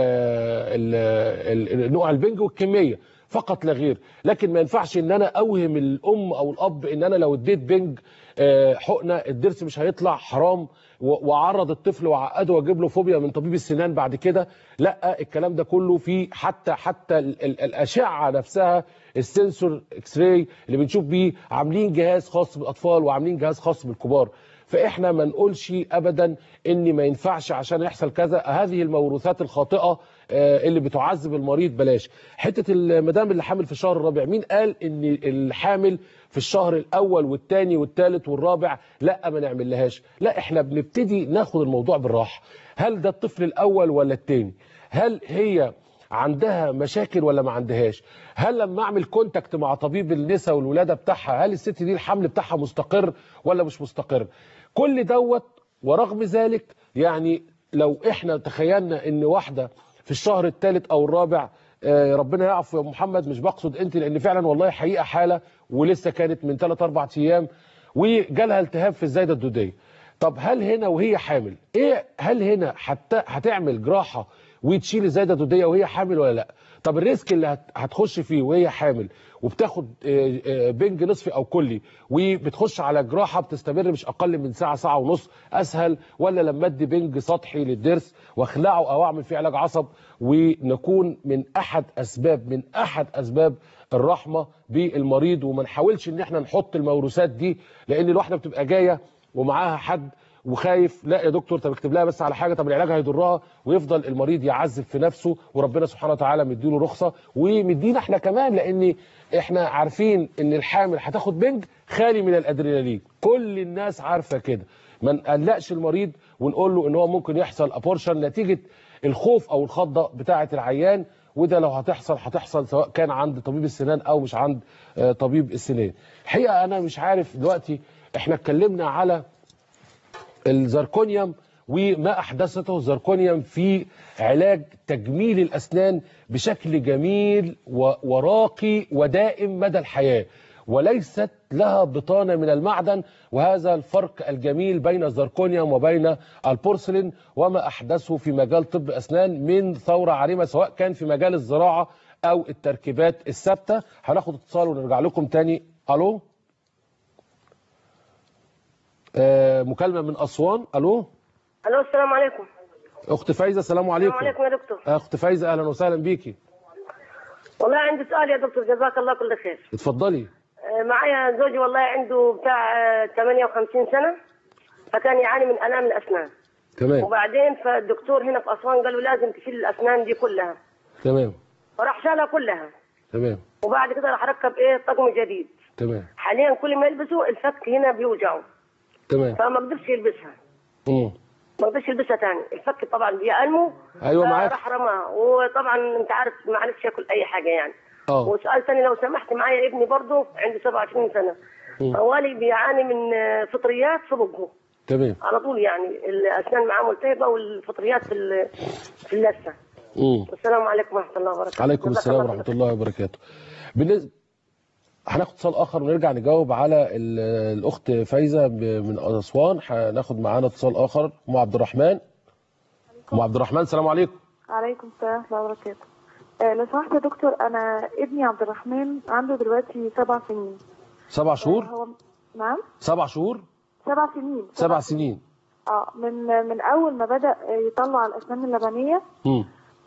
ال ال نوع البنج والكميه فقط لا غير لكن ما ينفعش ان انا اوهم الام او الاب ان انا لو اديت بنج آه، حقنه الضرس مش هيطلع حرام و- واعرض الطفل واعقده واجيب له فوبيا من طبيب السنان بعد كده لا الكلام ده كله في حتى حتى ال- ال- الاشعه نفسها السنسور اكس راي اللي بنشوف بيه عاملين جهاز خاص بالاطفال وعاملين جهاز خاص بالكبار فاحنا ما نقولش ابدا ان ما ينفعش عشان يحصل كذا هذه الموروثات الخاطئه آه، اللي بتعذب المريض بلاش حته المدام اللي حامل في الشهر الرابع مين قال ان الحامل في الشهر الاول والثاني والثالث والرابع لا ما نعملهاش لا احنا بنبتدي ناخد الموضوع بالراحه هل ده الطفل الاول ولا الثاني هل هي عندها مشاكل ولا ما عندهاش هل لما اعمل كونتاكت مع طبيب النساء والولاده بتاعها هل الست دي الحمل بتاعها مستقر ولا مش مستقر كل دوت ورغم ذلك يعني لو احنا تخيلنا ان واحده في الشهر الثالث او الرابع آه، ربنا يعفو يا محمد مش بقصد انت لان فعلا والله حقيقه حاله ولسه كانت من 3 4 ايام وجالها التهاب في الزايده الدوديه طب هل هنا وهي حامل ايه هل هنا حتى هتعمل جراحه وتشيل الزايده الدوديه وهي حامل ولا لا طب الريسك اللي هت- هتخش فيه وهي حامل وبتاخد آه، آه، بنج نصفي او كلي وبتخش على جراحه بتستمر مش اقل من ساعه ساعه ونص اسهل ولا لما ادي بنج سطحي للضرس واخلعه او اعمل فيه علاج عصب ونكون من احد اسباب من احد اسباب الرحمه بالمريض وما نحاولش ان احنا نحط الموروثات دي لان الواحده بتبقى جايه ومعاها حد وخايف لا يا دكتور طب اكتب لها بس على حاجه طب العلاج هيضرها ويفضل المريض يعذب في نفسه وربنا سبحانه وتعالى مديله رخصه ومدينا احنا كمان لان احنا عارفين ان الحامل هتاخد بنج خالي من الادرينالين كل الناس عارفه كده ما نقلقش المريض ونقول له ان هو ممكن يحصل ابورشن نتيجه الخوف او الخضه بتاعه العيان وده لو هتحصل هتحصل سواء كان عند طبيب السنان او مش عند آه، طبيب السنان الحقيقه انا مش عارف دلوقتي احنا اتكلمنا على الزركونيوم وما احدثته الزركونيوم في علاج تجميل الاسنان بشكل جميل و- وراقي ودائم مدى الحياه وليست لها بطانه من المعدن وهذا الفرق الجميل بين الزركونيوم وبين البورسلين وما احدثه في مجال طب اسنان من ثوره عريمه سواء كان في مجال الزراعه او التركيبات الثابته هناخد اتصال ونرجع لكم تاني الو آه مكالمه من اسوان الو الو السلام عليكم اخت فايزه السلام عليكم السلام عليكم يا دكتور اخت فايزه اهلا وسهلا بيكي والله عندي سؤال يا دكتور جزاك الله كل خير اتفضلي آه، معايا زوجي والله عنده بتاع آه، 58 سنه فكان يعاني من الام الاسنان تمام وبعدين فالدكتور هنا في اسوان قال له لازم تشيل الاسنان دي كلها تمام فراح شالها كلها تمام وبعد كده راح ركب ايه طقم جديد تمام حاليا كل ما يلبسه الفك هنا بيوجعه تمام فما قدرش يلبسها مم. ما قدرش يلبسها تاني الفك طبعا بيألمه أيوة معاك. راح رماها وطبعا انت عارف ما عرفش ياكل اي حاجه يعني اه وسؤال ثاني لو سمحت معايا ابني برضه عنده 27 سنه مم. طوالي بيعاني من آه، فطريات في بقه تمام على طول يعني الاسنان معاه ملتهبه والفطريات في ال- في اللثه مم. والسلام عليكم ورحمه الله وبركاته عليكم جزاك السلام الله ورحمه الله وبركاته بالنسبه هناخد اتصال اخر ونرجع نجاوب على ال- الاخت فايزه ب- من اسوان هناخد معانا اتصال اخر ام عبد الرحمن ام عبد الرحمن السلام عليكم عليكم السلام ورحمة الله وبركاته. آه، لو سمحت يا دكتور أنا ابني عبد الرحمن عنده دلوقتي سبع سنين. سبع آه، شهور هو نعم سبع شهور سبع سنين. سبع سنين اه من من أول ما بدأ آه، يطلع الأسنان اللبنية مم.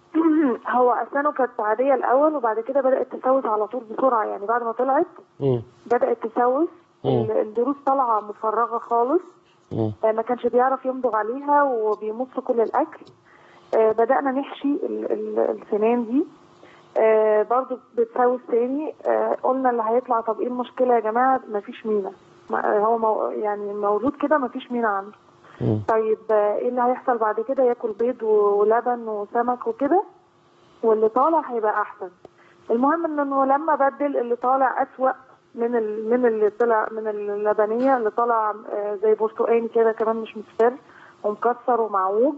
هو أسنانه كانت عادية الأول وبعد كده بدأت تسوس على طول بسرعة يعني بعد ما طلعت مم. بدأت تسوس مم. ال- الضروس طالعة مفرغة خالص مم. آه، ما كانش بيعرف يمضغ عليها وبيمص كل الاكل آه، بدانا نحشي ال- ال- السنان دي آه، برضو بتسوس تاني آه، قلنا اللي هيطلع طب ايه المشكله يا جماعه مفيش مينا ما- آه، هو مو يعني مولود كده مفيش مينا عنده طيب آه، ايه اللي هيحصل بعد كده ياكل بيض ولبن وسمك وكده واللي طالع هيبقى احسن المهم انه لما بدل اللي طالع اسوأ من ال... من اللي طلع من اللبنيه اللي طالع آه، زي برتقاني كده كمان مش مصفر ومكسر ومعوج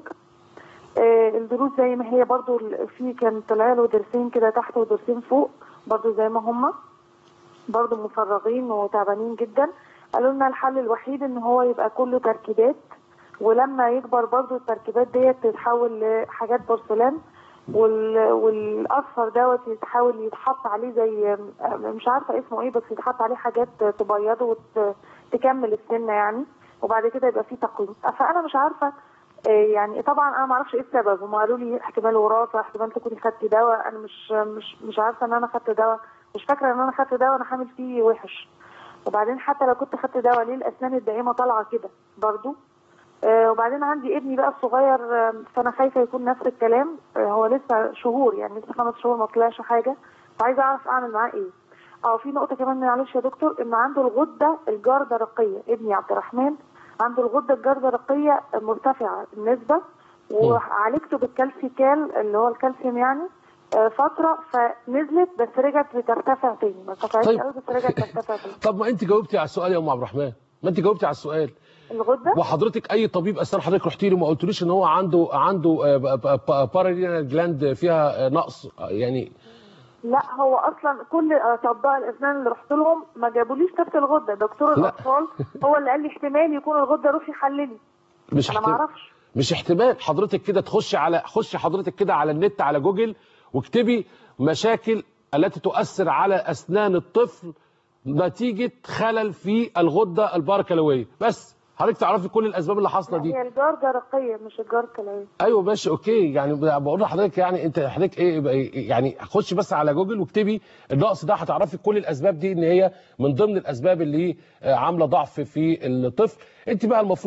آه، الضروس زي ما هي برضو ال- في كان طلع له ضرسين كده تحت وضرسين فوق برضو زي ما هما برضو مفرغين وتعبانين جدا قالوا لنا الحل الوحيد ان هو يبقى كله تركيبات ولما يكبر برضو التركيبات ديت تتحول لحاجات بورسلان وال... والاصفر دوت يتحاول يتحط عليه زي مش عارفه اسمه ايه بس يتحط عليه حاجات تبيضه وتكمل السنه يعني وبعد كده يبقى فيه تقويم فانا مش عارفه آه، يعني طبعا انا ما اعرفش ايه السبب هم قالوا لي احتمال وراثه احتمال تكوني خدتي دواء انا مش مش مش عارفه ان انا خدت دواء مش فاكره ان انا خدت دواء انا حامل فيه وحش وبعدين حتى لو كنت خدت دواء ليه الاسنان الدائمه طالعه كده برضو آه، وبعدين عندي ابني بقى الصغير آه، فانا خايفه يكون نفس الكلام آه، هو لسه شهور يعني لسه خمس شهور ما طلعش حاجه فعايزه اعرف اعمل معاه ايه اه في نقطه كمان معلش يا دكتور ان عنده الغده الجردرقيه ابني عبد الرحمن عنده الغده الجردرقيه مرتفعه النسبه وعالجته بالكالسيكال اللي هو الكالسيوم يعني آه، فتره فنزلت بس رجعت بترتفع تاني ما ارتفعتش طيب. قوي بس رجعت ترتفع تاني طب ما انت جاوبتي على السؤال يا ام عبد الرحمن ما انت جاوبتي على السؤال الغده وحضرتك اي طبيب اسنان حضرتك رحتي له ما قلتليش ان هو عنده عنده بارالينال جلاند فيها آه، نقص آه، يعني لا هو اصلا كل اطباء الاسنان اللي رحت لهم ما جابوليش نفس الغده دكتور لا. الاطفال هو اللي قال لي احتمال يكون الغده روحي حللي مش انا ما احتمال اعرفش مش احتمال حضرتك كده تخشي على خشي حضرتك كده على النت على جوجل واكتبي مشاكل التي تؤثر على اسنان الطفل نتيجه خلل في الغده الباركلويه بس حضرتك تعرفي كل الاسباب اللي حاصله دي هي الجرده رقيه مش الجرده كلاويه ايوه ماشي اوكي يعني بقول لحضرتك يعني انت حضرتك ايه يبقى إيه؟ يعني خش بس على جوجل واكتبي النقص ده هتعرفي كل الاسباب دي ان هي من ضمن الاسباب اللي آه، عامله ضعف في الطفل انت بقى المفروض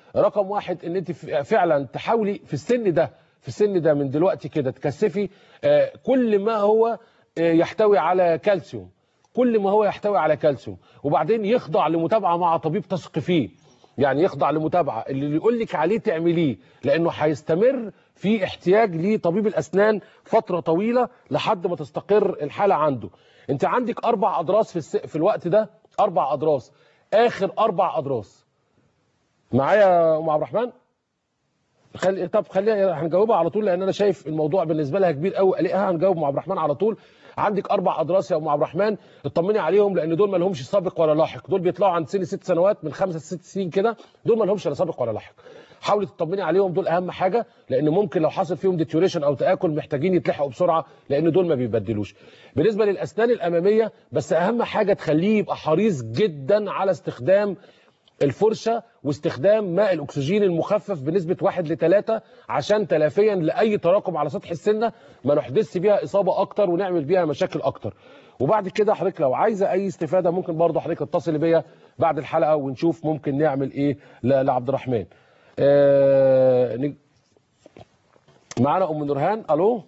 رقم واحد ان انت ف- فعلا تحاولي في السن ده في السن ده من دلوقتي كده تكثفي آه، كل ما هو آه، يحتوي على كالسيوم كل ما هو يحتوي على كالسيوم وبعدين يخضع لمتابعه مع طبيب تثق فيه يعني يخضع لمتابعه اللي يقول لك عليه تعمليه لانه هيستمر في احتياج لطبيب الاسنان فتره طويله لحد ما تستقر الحاله عنده انت عندك اربع اضراس في الس... في الوقت ده اربع اضراس اخر اربع اضراس معايا يا ام عبد الرحمن خلي طب خلينا هنجاوبها على طول لان انا شايف الموضوع بالنسبه لها كبير قوي قلقها هنجاوب ام عبد الرحمن على طول عندك اربع اضراس يا ام عبد الرحمن اطمني عليهم لان دول ما لهمش سابق ولا لاحق دول بيطلعوا عند سن ست سنوات من خمسه لست سنين كده دول ما لهمش لا سابق ولا لاحق حاولي تطمني عليهم دول اهم حاجه لان ممكن لو حصل فيهم ديتيوريشن او تاكل محتاجين يتلحقوا بسرعه لان دول ما بيبدلوش بالنسبه للاسنان الاماميه بس اهم حاجه تخليه يبقى حريص جدا على استخدام الفرشه واستخدام ماء الاكسجين المخفف بنسبه 1 ل 3 عشان تلافيا لاي تراكم على سطح السنه ما نحدث بيها اصابه اكتر ونعمل بيها مشاكل اكتر وبعد كده حضرتك لو عايزه اي استفاده ممكن برضه حضرتك تتصل بيا بعد الحلقه ونشوف ممكن نعمل ايه ل- لعبد الرحمن آه نج- معانا ام نورهان الو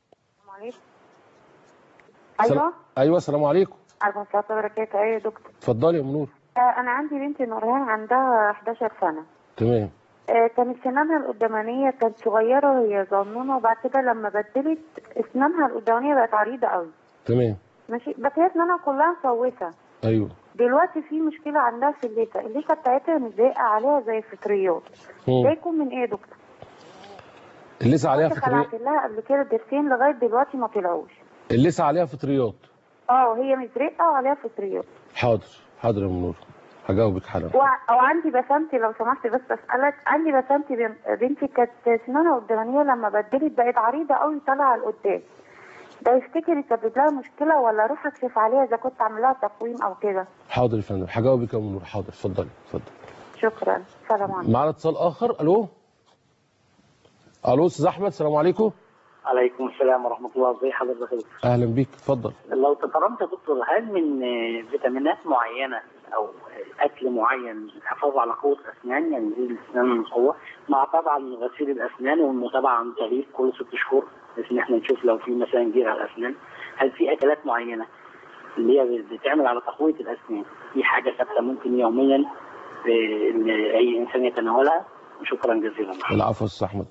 ايوه ايوه السلام عليكم عليكم السلام وبركاته ايوه يا دكتور اتفضلي يا ام نور آه انا عندي بنتي نورهان عندها 11 سنه تمام آه كانت سنانها القدامانيه كانت صغيره وهي صغنونه وبعد كده لما بدلت اسنانها القدامانيه بقت عريضه قوي تمام ماشي بس هي اسنانها كلها مفوسه ايوه دلوقتي في مشكله عندها في اللثه اللثه بتاعتها مضايقه عليها زي الفطريات مم. ده يكون من ايه يا دكتور اللسه عليها كنت فطريات خلعت لها قبل كده ضرسين لغايه دلوقتي ما طلعوش اللسه عليها فطريات اه هي مزرقه وعليها فطريات حاضر حاضر يا ام نور هجاوبك حالا وع- او عندي بسنتي لو سمحت بس اسالك عندي بسنتي بن- بنتي كانت سنانها قدامانيه لما بدلت بقت عريضه قوي طالعه لقدام ده يفتكر يسبب لها مشكله ولا اروح اكشف عليها اذا كنت عامل لها تقويم او كده حاضر يا فندم هجاوبك يا ام نور حاضر اتفضلي اتفضل شكرا سلام عليكم معانا اتصال اخر الو الو استاذ احمد السلام عليكم عليكم السلام ورحمة الله ازي حضرتك يا دكتور؟ اهلا بيك اتفضل لو تكرمت يا دكتور هل من آه، فيتامينات معينة أو أكل معين للحفاظ على قوة الأسنان يعني تزيد الأسنان من قوة مع طبعا غسيل الأسنان والمتابعة عن طريق كل ست شهور بحيث إن احنا نشوف لو في مثلا جير على الأسنان هل في أكلات معينة اللي هي بتعمل على تقوية الأسنان في حاجة ثابتة ممكن يوميا آه، إن أي إنسان يتناولها شكرا جزيلا العفو يا استاذ احمد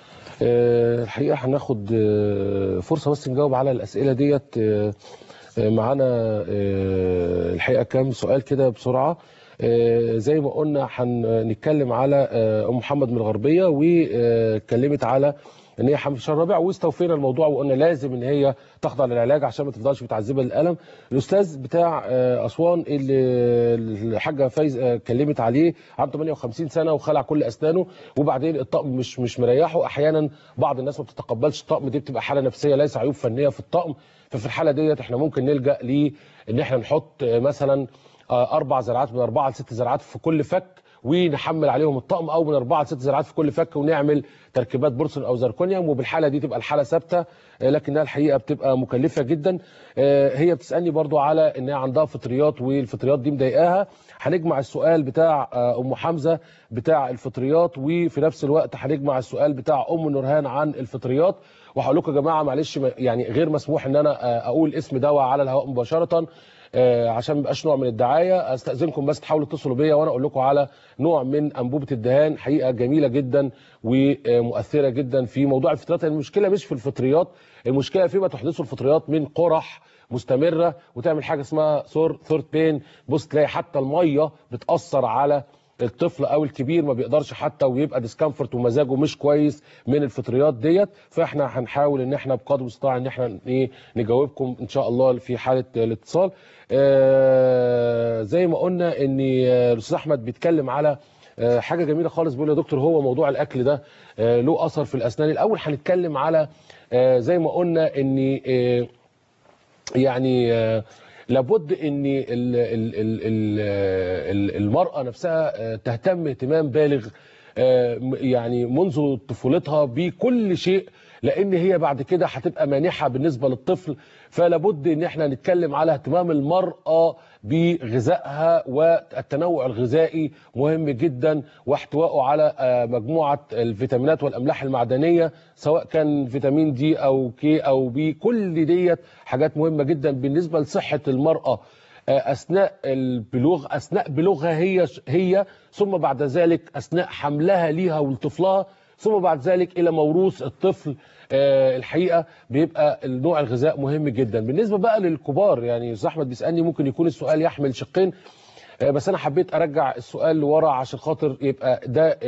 آه، الحقيقه هناخد آه، فرصه بس نجاوب على الاسئله ديت آه، آه، معانا آه، الحقيقه كام سؤال كده بسرعه آه، زي ما قلنا هنتكلم على آه، ام محمد من الغربيه واتكلمت على ان هي حامل في الشهر الرابع واستوفينا الموضوع وقلنا لازم ان هي تخضع للعلاج عشان ما تفضلش متعذبه للالم الاستاذ بتاع آه، اسوان اللي الحاجه فايز آه، اتكلمت عليه عنده 58 سنه وخلع كل اسنانه وبعدين الطقم مش مش مريحه احيانا بعض الناس ما بتتقبلش الطقم دي بتبقى حاله نفسيه ليس عيوب فنيه في الطقم ففي الحاله ديت احنا ممكن نلجا ل ان احنا نحط آه، مثلا آه، اربع زرعات من اربعه لست زرعات في كل فك ونحمل عليهم الطقم او من اربعه لست زرعات في كل فك ونعمل تركيبات بورسل او زركونيوم وبالحاله دي تبقى الحاله ثابته آه، لكنها الحقيقه بتبقى مكلفه جدا آه، هي بتسالني برضو على ان هي عندها فطريات والفطريات دي مضايقاها هنجمع السؤال بتاع آه، ام حمزه بتاع الفطريات وفي نفس الوقت هنجمع السؤال بتاع ام نورهان عن الفطريات وهقول لكم يا جماعه معلش ما- يعني غير مسموح ان انا آه، اقول اسم دواء على الهواء مباشره آه، عشان ما يبقاش نوع من الدعايه استاذنكم بس تحاولوا تتصلوا بيا وانا اقول لكم على نوع من انبوبه الدهان حقيقه جميله جدا ومؤثره جدا في موضوع الفطريات لأن المشكله مش في الفطريات المشكله فيما تحدثه الفطريات من قرح مستمره وتعمل حاجه اسمها ثور ثورت بين بص تلاقي حتى الميه بتاثر على الطفل او الكبير ما بيقدرش حتى ويبقى ديسكمفورت ومزاجه مش كويس من الفطريات ديت فاحنا هنحاول ان احنا بقدر المستطاع ان احنا ايه نجاوبكم ان شاء الله في حاله الاتصال آه زي ما قلنا ان آه، الاستاذ احمد بيتكلم على آه، حاجه جميله خالص بيقول يا دكتور هو موضوع الاكل ده آه، له اثر في الاسنان الاول هنتكلم على آه، زي ما قلنا ان آه، يعني آه، لابد ان ال- ال- ال- ال- ال- المراه نفسها آه، تهتم اهتمام بالغ آه، م- يعني منذ طفولتها بكل شيء لان هي بعد كده هتبقى مانحه بالنسبه للطفل فلا بد ان احنا نتكلم على اهتمام المراه بغذائها والتنوع الغذائي مهم جدا واحتوائه على آه، مجموعه الفيتامينات والاملاح المعدنيه سواء كان فيتامين دي او كي او بي كل ديت حاجات مهمه جدا بالنسبه لصحه المراه آه، اثناء البلوغ اثناء بلوغها هي هي ثم بعد ذلك اثناء حملها ليها ولطفلها ثم بعد ذلك الى موروث الطفل آه، الحقيقه بيبقى النوع الغذاء مهم جدا بالنسبه بقى للكبار يعني استاذ احمد بيسالني ممكن يكون السؤال يحمل شقين آه، بس انا حبيت ارجع السؤال لورا عشان خاطر يبقى ده آه،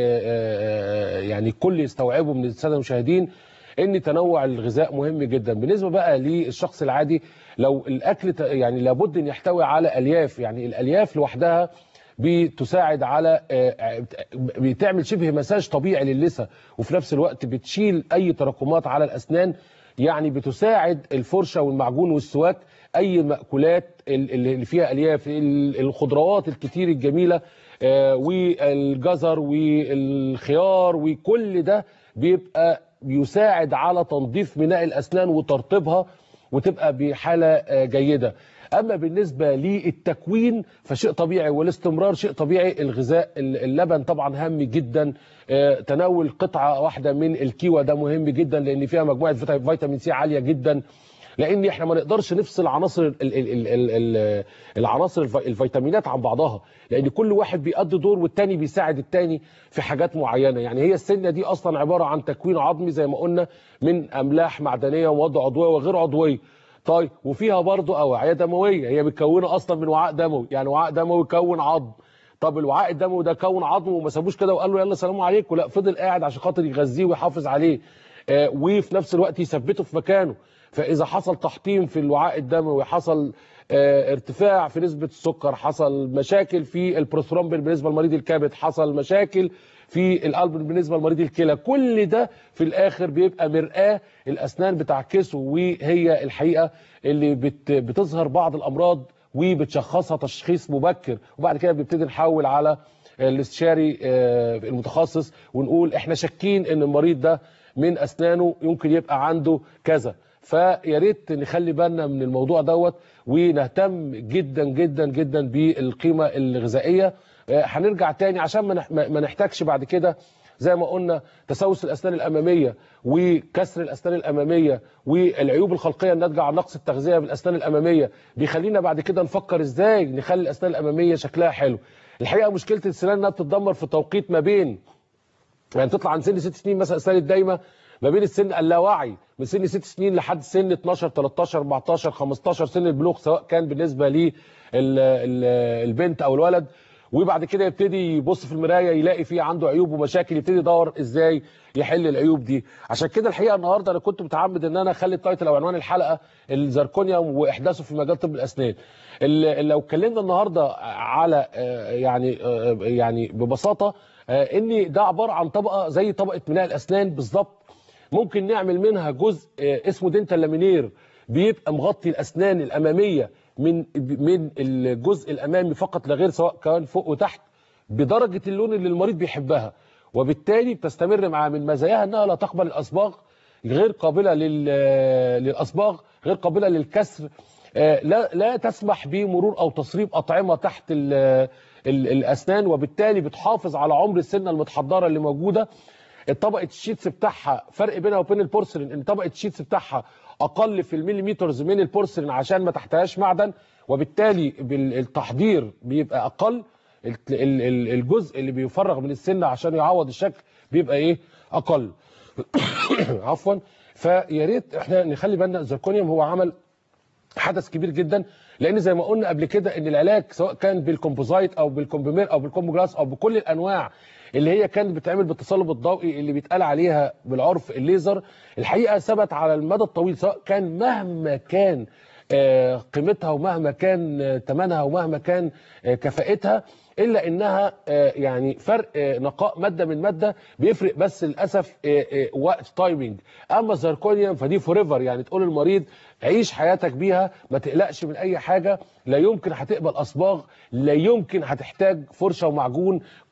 آه، يعني الكل يستوعبه من الساده المشاهدين ان تنوع الغذاء مهم جدا بالنسبه بقى للشخص العادي لو الاكل ت- يعني لابد ان يحتوي على الياف يعني الالياف لوحدها بتساعد على آه، بتعمل شبه مساج طبيعي للثه وفي نفس الوقت بتشيل اي تراكمات على الاسنان يعني بتساعد الفرشه والمعجون والسواك اي مأكولات ال- اللي فيها الياف ال- الخضروات الكتير الجميله آه، والجزر والخيار وكل ده بيبقى بيساعد على تنظيف ميناء الاسنان وترطيبها وتبقى بحاله آه، جيده اما بالنسبه للتكوين فشيء طبيعي والاستمرار شيء طبيعي الغذاء اللبن طبعا هام جدا آه، تناول قطعه واحده من الكيوه ده مهم جدا لان فيها مجموعه فيتا- فيتامين سي عاليه جدا لان احنا ما نقدرش نفصل عناصر ال ال ال ال ال العناصر الف- الفيتامينات عن بعضها لان كل واحد بيأدي دور والتاني بيساعد التاني في حاجات معينه يعني هي السنه دي اصلا عباره عن تكوين عظمي زي ما قلنا من املاح معدنيه ومواد عضويه وغير عضويه طيب وفيها برضه اوعيه دمويه هي متكونه اصلا من وعاء دموي يعني وعاء دموي كون عظم طب الوعاء الدموي ده كون عظم وما سابوش كده وقال له يلا سلام عليكم لا فضل قاعد عشان خاطر يغذيه ويحافظ عليه آه، وفي نفس الوقت يثبته في مكانه فاذا حصل تحطيم في الوعاء الدموي حصل آه، ارتفاع في نسبه السكر حصل مشاكل في البروثرومبين بالنسبه لمريض الكبد حصل مشاكل في القلب بالنسبه لمريض الكلى كل ده في الاخر بيبقى مرآه الاسنان بتعكسه وهي الحقيقه اللي بت بتظهر بعض الامراض وبتشخصها تشخيص مبكر وبعد كده بنبتدي نحول على الاستشاري آه، المتخصص ونقول احنا شاكين ان المريض ده من اسنانه يمكن يبقى عنده كذا فيا ريت نخلي بالنا من الموضوع دوت ونهتم جدا جدا جدا بالقيمه الغذائيه آه، هنرجع تاني عشان ما نح- ما ما نحتاجش بعد كده زي ما قلنا تسوس الاسنان الاماميه وكسر الاسنان الاماميه والعيوب الخلقيه الناتجه عن نقص التغذيه بالاسنان الاماميه بيخلينا بعد كده نفكر ازاي نخلي الاسنان الاماميه شكلها حلو الحقيقه مشكله السنان انها بتتدمر في توقيت ما بين يعني تطلع عن سن ست سنين مثلا السنه الدايمه ما بين السن اللاواعي من سن ست سنين لحد سن 12 13 14 15 سن البلوغ سواء كان بالنسبه للبنت او الولد وبعد كده يبتدي يبص في المرايه يلاقي فيه عنده عيوب ومشاكل يبتدي يدور ازاي يحل العيوب دي عشان كده الحقيقه النهارده انا كنت متعمد ان انا اخلي التايتل او عنوان الحلقه الزركونيوم واحداثه في مجال طب الاسنان ال- لو اتكلمنا النهارده على آه، يعني آه، يعني ببساطه آه، ان ده عباره عن طبقه زي طبقه ميناء الاسنان بالظبط ممكن نعمل منها جزء آه، اسمه دينتال لامينير بيبقى مغطي الاسنان الاماميه من من الجزء الامامي فقط لا غير سواء كان فوق وتحت بدرجه اللون اللي المريض بيحبها وبالتالي بتستمر معاه من مزاياها انها لا تقبل الاصباغ غير قابله لل- للاصباغ غير قابله للكسر آه، لا لا تسمح بمرور او تصريب اطعمه تحت ال ال الاسنان وبالتالي بتحافظ على عمر السنه المتحضره اللي موجوده طبقه الشيتس بتاعها فرق بينها وبين البورسلين ان طبقه الشيتس بتاعها اقل في المليمترز من البورسلين عشان ما تحتهاش معدن وبالتالي بالتحضير بيبقى اقل ال- ال- ال- الجزء اللي بيفرغ من السنه عشان يعوض الشكل بيبقى ايه اقل عفوا فيا ريت احنا نخلي بالنا الزركونيوم هو عمل حدث كبير جدا لان زي ما قلنا قبل كده ان العلاج سواء كان بالكومبوزايت او بالكومبيمير او بالكومبوجلاس او بكل الانواع اللي هي كانت بتتعمل بالتصلب الضوئي اللي بيتقال عليها بالعرف الليزر الحقيقه ثبت على المدى الطويل سواء كان مهما كان آه، قيمتها ومهما كان آه، ثمنها ومهما كان آه، كفاءتها الا انها آه، يعني فرق آه، نقاء ماده من ماده بيفرق بس للاسف آه، آه، وقت تايمنج اما الزركونيوم فدي فوريفر يعني تقول للمريض عيش حياتك بيها ما تقلقش من اي حاجه لا يمكن هتقبل اصباغ لا يمكن هتحتاج فرشه ومعجون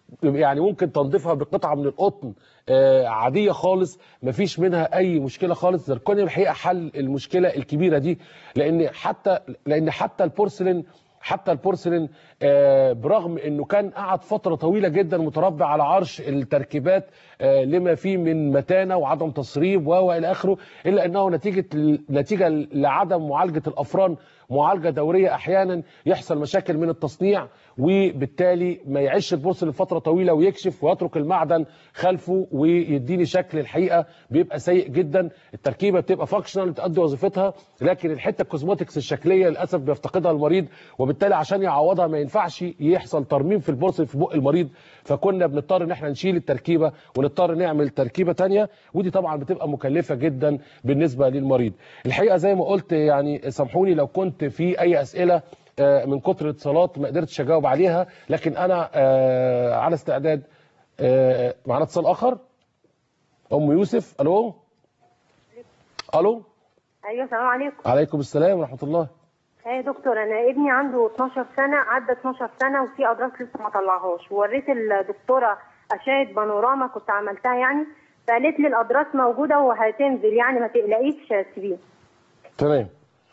يعني ممكن تنظيفها بقطعه من القطن آه، عاديه خالص مفيش منها اي مشكله خالص زركونيوم الحقيقه حل المشكله الكبيره دي لان حتى لان حتى البورسلين حتى البورسلين آه، برغم انه كان قعد فتره طويله جدا متربع على عرش التركيبات آه، لما فيه من متانه وعدم تصريب و والى اخره الا انه نتيجه نتيجه لعدم معالجه الافران معالجه دوريه احيانا يحصل مشاكل من التصنيع وبالتالي ما يعيش البورسلين فتره طويله ويكشف ويترك المعدن خلفه ويديني شكل الحقيقه بيبقى سيء جدا التركيبه بتبقى فانكشنال بتأدي وظيفتها لكن الحته الكوزموتكس الشكليه للاسف بيفتقدها المريض وبالتالي عشان يعوضها ما ينفعش يحصل ترميم في البورسلين في بق المريض فكنا بنضطر ان احنا نشيل التركيبه ونضطر نعمل تركيبه تانية ودي طبعا بتبقى مكلفه جدا بالنسبه للمريض الحقيقه زي ما قلت يعني سامحوني لو كنت في اي اسئله آه، من كتر الاتصالات ما قدرتش اجاوب عليها لكن انا آه، على استعداد آه، معانا اتصال اخر ام يوسف الو الو ايوه السلام عليكم عليكم السلام ورحمه الله ايه يا دكتور انا ابني عنده 12 سنه عدى 12 سنه وفي اضراس لسه ما طلعهاش ووريت الدكتوره اشعه بانوراما كنت عملتها يعني فقالت لي الاضراس موجوده وهتنزل يعني ما تقلقيش سيبيه تمام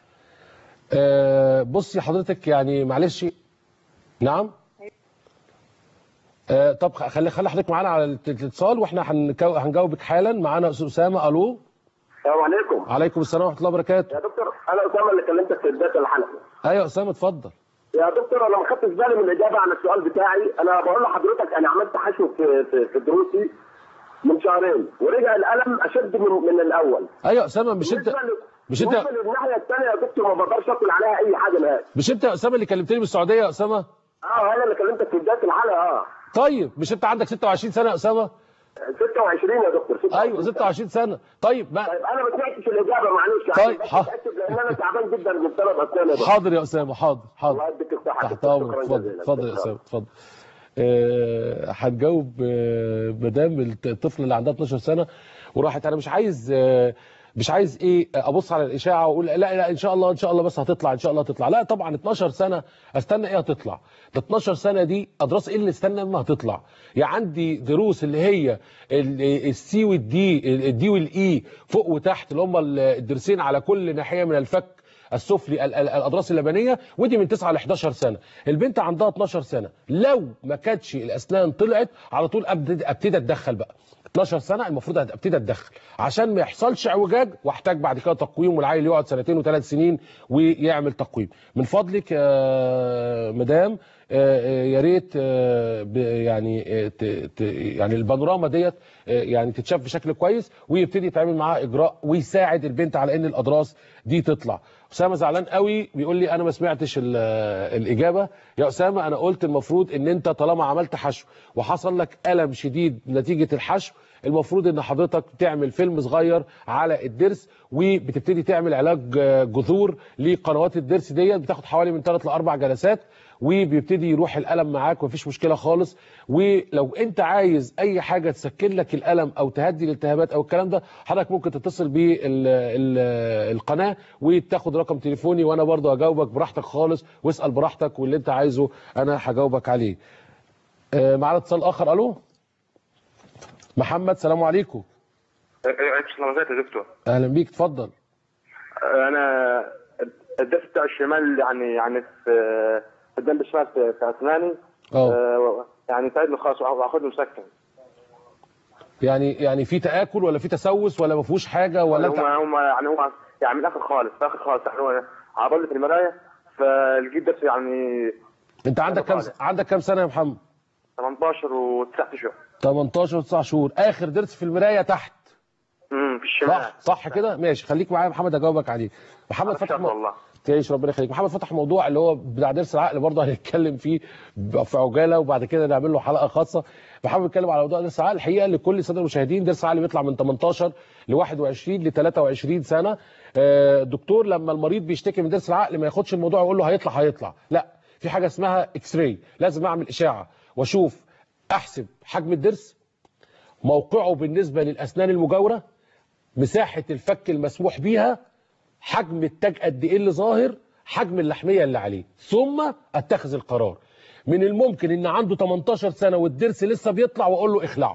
آه، بصي حضرتك يعني معلش نعم آه، طب خ- خلي خلي حضرتك معانا على الت- الاتصال واحنا هنكو- هنجاوبك حالا معانا استاذ اسامه الو السلام عليكم عليكم السلام ورحمه الله وبركاته يا دكتور انا اسامه اللي كلمتك في بدايه الحلقه ايوه اسامه اتفضل يا دكتور انا ما خدتش بالي من الاجابه عن السؤال بتاعي انا بقول لحضرتك انا عملت حشو في في, في دروسي من شهرين ورجع الالم اشد من من الاول ايوه اسامه مش انت مش انت بالنسبه للناحيه الثانيه يا دكتور ما بقدرش اكل عليها اي حاجه نهائي مش انت يا اسامه اللي كلمتني من السعوديه يا اسامه اه انا اللي كلمتك في بدايه الحلقه اه طيب مش انت عندك 26 سنه يا اسامه 26 يا دكتور 26 ايوه 26 سنه طيب ما طيب انا ما سمعتش الاجابه معلش يعني طيب، بس ح- اتاكد لان انا تعبان جدا من ثلاث اسنان يا دكتور. حاضر يا اسامه حاضر حاضر الله يديك الصحه تحت دكتور. امرك شكراً اتفضل جزيلاً. اتفضل يا شكراً. اسامه اتفضل آه، هتجاوب آه، مدام الت- الطفل اللي عندها 12 سنه وراحت انا مش عايز آه، مش عايز ايه ابص على الاشاعه واقول لا لا ان شاء الله ان شاء الله بس هتطلع ان شاء الله هتطلع لا طبعا 12 سنه استنى ايه هتطلع ده 12 سنه دي ادراس ايه اللي استنى ما هتطلع يا عندي دروس اللي هي ال- السي والدي الدي والاي فوق وتحت اللي هم الدرسين على كل ناحيه من الفك السفلي ال- ال- الاضراس اللبنيه ودي من 9 ل 11 سنه البنت عندها 12 سنه لو ما كانتش الاسنان طلعت على طول ابتدي ابتدي اتدخل بقى 12 سنه المفروض ابتدي اتدخل عشان ما يحصلش اعوجاج واحتاج بعد كده تقويم والعيل يقعد سنتين وثلاث سنين ويعمل تقويم من فضلك يا مدام آه، آه، يا ريت آه، ب- يعني آه، ت- ت- يعني البانوراما ديت آه، يعني تتشاف بشكل كويس ويبتدي يتعمل معاها اجراء ويساعد البنت على ان الاضراس دي تطلع اسامه زعلان قوي بيقول لي انا ما سمعتش ال- الاجابه يا اسامه انا قلت المفروض ان انت طالما عملت حشو وحصل لك الم شديد نتيجه الحشو المفروض ان حضرتك تعمل فيلم صغير على الضرس وبتبتدي تعمل علاج آه، جذور لقنوات الضرس ديت بتاخد حوالي من 3 ل 4 جلسات وبيبتدي يروح الالم معاك ومفيش مشكله خالص ولو انت عايز اي حاجه تسكن لك الالم او تهدي الالتهابات او الكلام ده حضرتك ممكن تتصل بالقناه وتاخد رقم تليفوني وانا برضو هجاوبك براحتك خالص واسال براحتك واللي انت عايزه انا هجاوبك عليه آه، معانا اتصال اخر الو محمد سلام عليكم عليكم السلام عليكم يا دكتور اهلا بيك اتفضل انا الدرس بتاع الشمال يعني يعني في في الجنب الشمال في, في اسناني اه آه، يعني تعبني خالص واخد مسكن يعني يعني في تاكل ولا في تسوس ولا ما فيهوش حاجه ولا هم انت هم يعني هم يعني من الاخر خالص في الاخر خالص يعني هو عبالي في المرايه فلقيت درس يعني انت عندك كام عندك كام سنه يا محمد 18 و9 شهور 18 و9 شهور اخر درس في المرايه تحت امم في الشمال صح صح كده ماشي خليك معايا يا محمد اجاوبك عليه محمد فتح م... والله تعيش ربنا يخليك محمد فتح موضوع اللي هو بتاع درس العقل برضه هنتكلم فيه ب- في عجاله وبعد كده نعمل له حلقه خاصه محمد بيتكلم على موضوع درس العقل الحقيقه لكل الساده المشاهدين درس العقل بيطلع من 18 ل 21 ل 23 سنه آه، الدكتور لما المريض بيشتكي من درس العقل ما ياخدش الموضوع يقول له هيطلع هيطلع لا في حاجه اسمها اكس راي لازم اعمل اشاعه واشوف احسب حجم الضرس موقعه بالنسبه للاسنان المجاوره مساحه الفك المسموح بيها حجم التاج قد ايه اللي ظاهر حجم اللحميه اللي عليه ثم اتخذ القرار من الممكن ان عنده 18 سنه والضرس لسه بيطلع واقول له اخلعه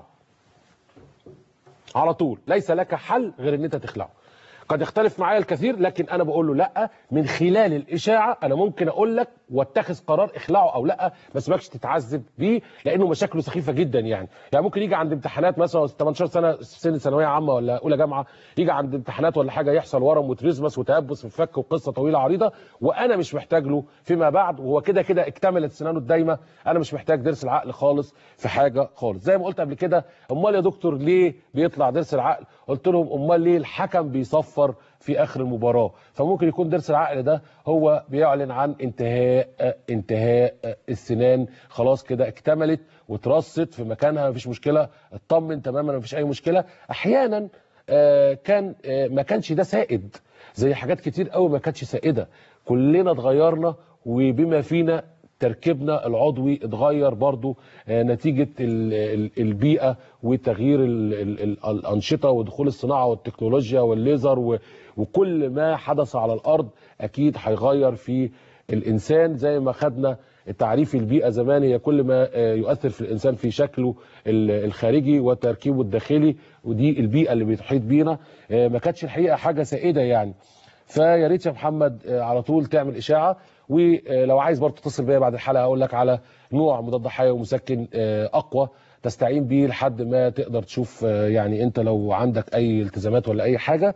على طول ليس لك حل غير ان انت تخلعه قد يختلف معايا الكثير لكن انا بقول له لا من خلال الاشاعه انا ممكن اقول لك واتخذ قرار اخلاعه او لا ما اسمكش تتعذب بيه لانه مشاكله سخيفه جدا يعني يعني ممكن يجي عند امتحانات مثلا 18 سنه سن ثانويه عامه ولا اولى جامعه يجي عند امتحانات ولا حاجه يحصل ورم وتريزمس وتيبس في الفك وقصه طويله عريضه وانا مش محتاج له فيما بعد وهو كده كده اكتملت سنانه الدايمه انا مش محتاج ضرس العقل خالص في حاجه خالص زي ما قلت قبل كده امال يا دكتور ليه بيطلع ضرس العقل قلت لهم امال ليه الحكم بيصفر في اخر المباراه فممكن يكون ضرس العقل ده هو بيعلن عن انتهاء انتهاء السنان خلاص كده اكتملت وترصت في مكانها مفيش مشكله اطمن تماما مفيش اي مشكله احيانا آه، كان آه، ما كانش ده سائد زي حاجات كتير قوي ما كانتش سائده كلنا اتغيرنا وبما فينا تركيبنا العضوي اتغير برضو آه، نتيجة ال- ال- البيئة وتغيير ال- ال- ال- الأنشطة ودخول الصناعة والتكنولوجيا والليزر و- وكل ما حدث على الأرض أكيد هيغير في الإنسان زي ما خدنا تعريف البيئة زمان هي كل ما آه، يؤثر في الإنسان في شكله ال- الخارجي وتركيبه الداخلي ودي البيئة اللي بتحيط بينا آه، ما كانتش الحقيقة حاجة سائدة يعني فيا ريت يا محمد آه، على طول تعمل اشاعه ولو عايز برضه تتصل بيا بعد الحلقه اقول لك على نوع مضاد حيوي ومسكن آه، اقوى تستعين بيه لحد ما تقدر تشوف آه، يعني انت لو عندك اي التزامات ولا اي حاجه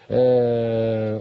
آه،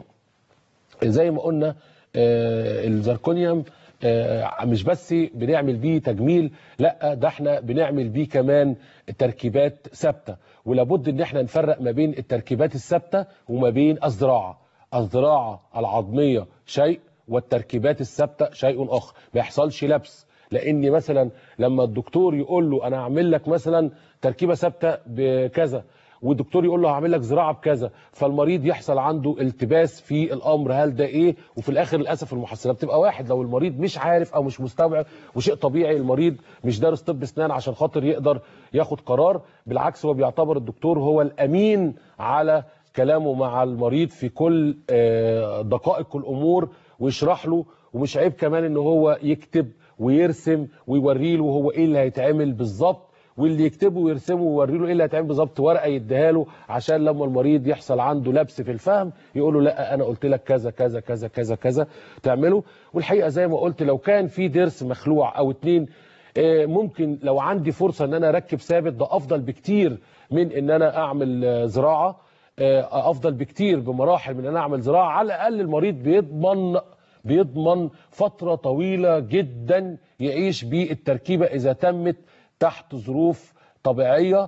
زي ما قلنا آه، الزركونيوم آه، مش بس بنعمل بيه تجميل لا ده احنا بنعمل بيه كمان تركيبات ثابته ولابد ان احنا نفرق ما بين التركيبات الثابته وما بين الزراعه الزراعه العظميه شيء والتركيبات الثابته شيء اخر ما يحصلش لبس لان مثلا لما الدكتور يقول له انا هعمل لك مثلا تركيبه ثابته بكذا والدكتور يقول له هعمل لك زراعه بكذا فالمريض يحصل عنده التباس في الامر هل ده ايه وفي الاخر للاسف المحصله بتبقى واحد لو المريض مش عارف او مش مستوعب وشيء طبيعي المريض مش دارس طب اسنان عشان خاطر يقدر ياخد قرار بالعكس هو بيعتبر الدكتور هو الامين على كلامه مع المريض في كل آه، دقائق الامور ويشرح له ومش عيب كمان ان هو يكتب ويرسم ويوري له هو ايه اللي هيتعمل بالظبط واللي يكتبه ويرسمه ويوري له ايه اللي هيتعمل بالظبط ورقه يديها له عشان لما المريض يحصل عنده لبس في الفهم يقول له لا انا قلت لك كذا كذا كذا كذا كذا تعمله والحقيقه زي ما قلت لو كان في ضرس مخلوع او اتنين آه، ممكن لو عندي فرصه ان انا اركب ثابت ده افضل بكتير من ان انا اعمل آه، زراعه آه، افضل بكتير بمراحل من ان انا اعمل زراعه على الاقل المريض بيضمن بيضمن فتره طويله جدا يعيش بالتركيبه اذا تمت تحت ظروف طبيعيه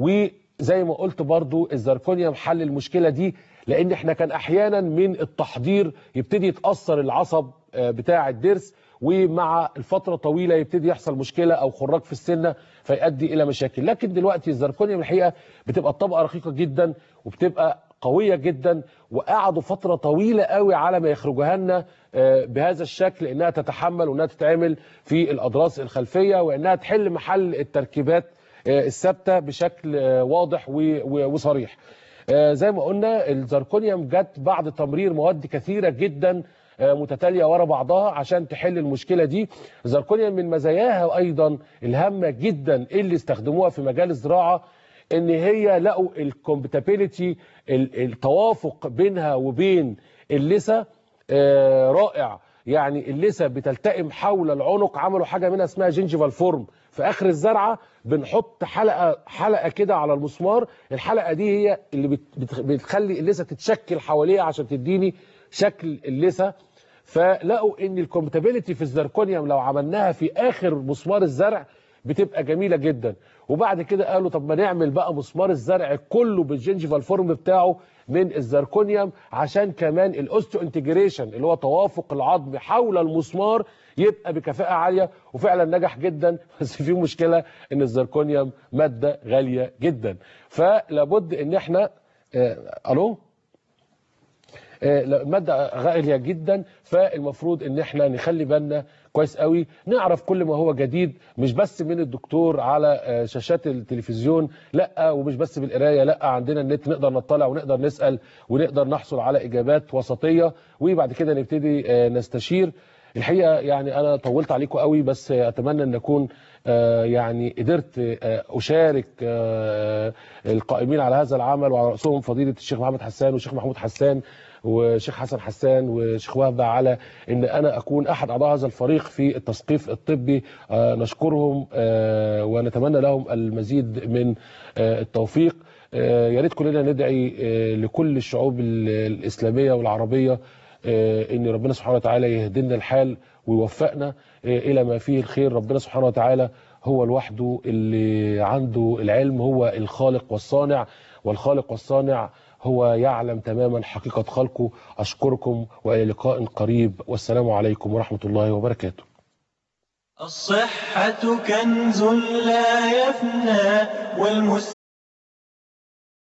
وزي ما قلت برضو الزركونيوم حل المشكله دي لان احنا كان احيانا من التحضير يبتدي يتاثر العصب آه، بتاع الضرس ومع الفتره طويله يبتدي يحصل مشكله او خراج في السنه فيؤدي الى مشاكل لكن دلوقتي الزركونيوم الحقيقه بتبقى الطبقه رقيقه جدا وبتبقى قويه جدا وقعدوا فتره طويله قوي على ما يخرجوها لنا آه، بهذا الشكل انها تتحمل وانها تتعمل في الاضراس الخلفيه وانها تحل محل التركيبات آه، الثابته بشكل آه، واضح و- و- وصريح آه، زي ما قلنا الزركونيوم جت بعد تمرير مواد كثيره جدا آه، متتاليه ورا بعضها عشان تحل المشكله دي الزركونيوم من مزاياها ايضا الهامه جدا اللي استخدموها في مجال الزراعه ان هي لقوا الكومباتيبيليتي التوافق بينها وبين اللثه آه، رائع يعني اللثه بتلتئم حول العنق عملوا حاجه منها اسمها جينجيفال فورم في اخر الزرعه بنحط حلقه حلقه كده على المسمار الحلقه دي هي اللي بت- بت- بتخلي اللثه تتشكل حواليها عشان تديني شكل اللثه فلقوا ان الكومباتيبيليتي في الزركونيوم لو عملناها في اخر مسمار الزرع بتبقى جميله جدا وبعد كده قالوا طب ما نعمل بقى مسمار الزرع كله بالجنجيفال فورم بتاعه من الزركونيوم عشان كمان الاوستو انتجريشن اللي هو توافق العظم حول المسمار يبقى بكفاءه عاليه وفعلا نجح جدا بس في مشكله ان الزركونيوم ماده غاليه جدا فلابد ان احنا آه، الو آه، لا، مادة غالية جدا فالمفروض ان احنا نخلي بالنا كويس قوي نعرف كل ما هو جديد مش بس من الدكتور على آه، شاشات التلفزيون لا ومش بس بالقراية لا عندنا النت نقدر نطلع ونقدر نسأل ونقدر نحصل على اجابات وسطية وبعد كده نبتدي آه، نستشير الحقيقه يعني انا طولت عليكم قوي بس اتمنى ان اكون آه، يعني قدرت آه، اشارك آه، القائمين على هذا العمل وعلى راسهم فضيله الشيخ محمد حسان والشيخ محمود حسان وشيخ حسن حسان وشيخ وهبه على ان انا اكون احد اعضاء هذا الفريق في التثقيف الطبي آه، نشكرهم آه، ونتمنى لهم المزيد من آه، التوفيق آه، يا ريت كلنا ندعي آه، لكل الشعوب ال- الاسلاميه والعربيه آه، ان ربنا سبحانه وتعالى يهدنا الحال ويوفقنا آه، الى ما فيه الخير ربنا سبحانه وتعالى هو لوحده اللي عنده العلم هو الخالق والصانع والخالق والصانع هو يعلم تماما حقيقة خلقه أشكركم وإلى لقاء قريب والسلام عليكم ورحمة الله وبركاته الصحة كنز لا يفنى والمس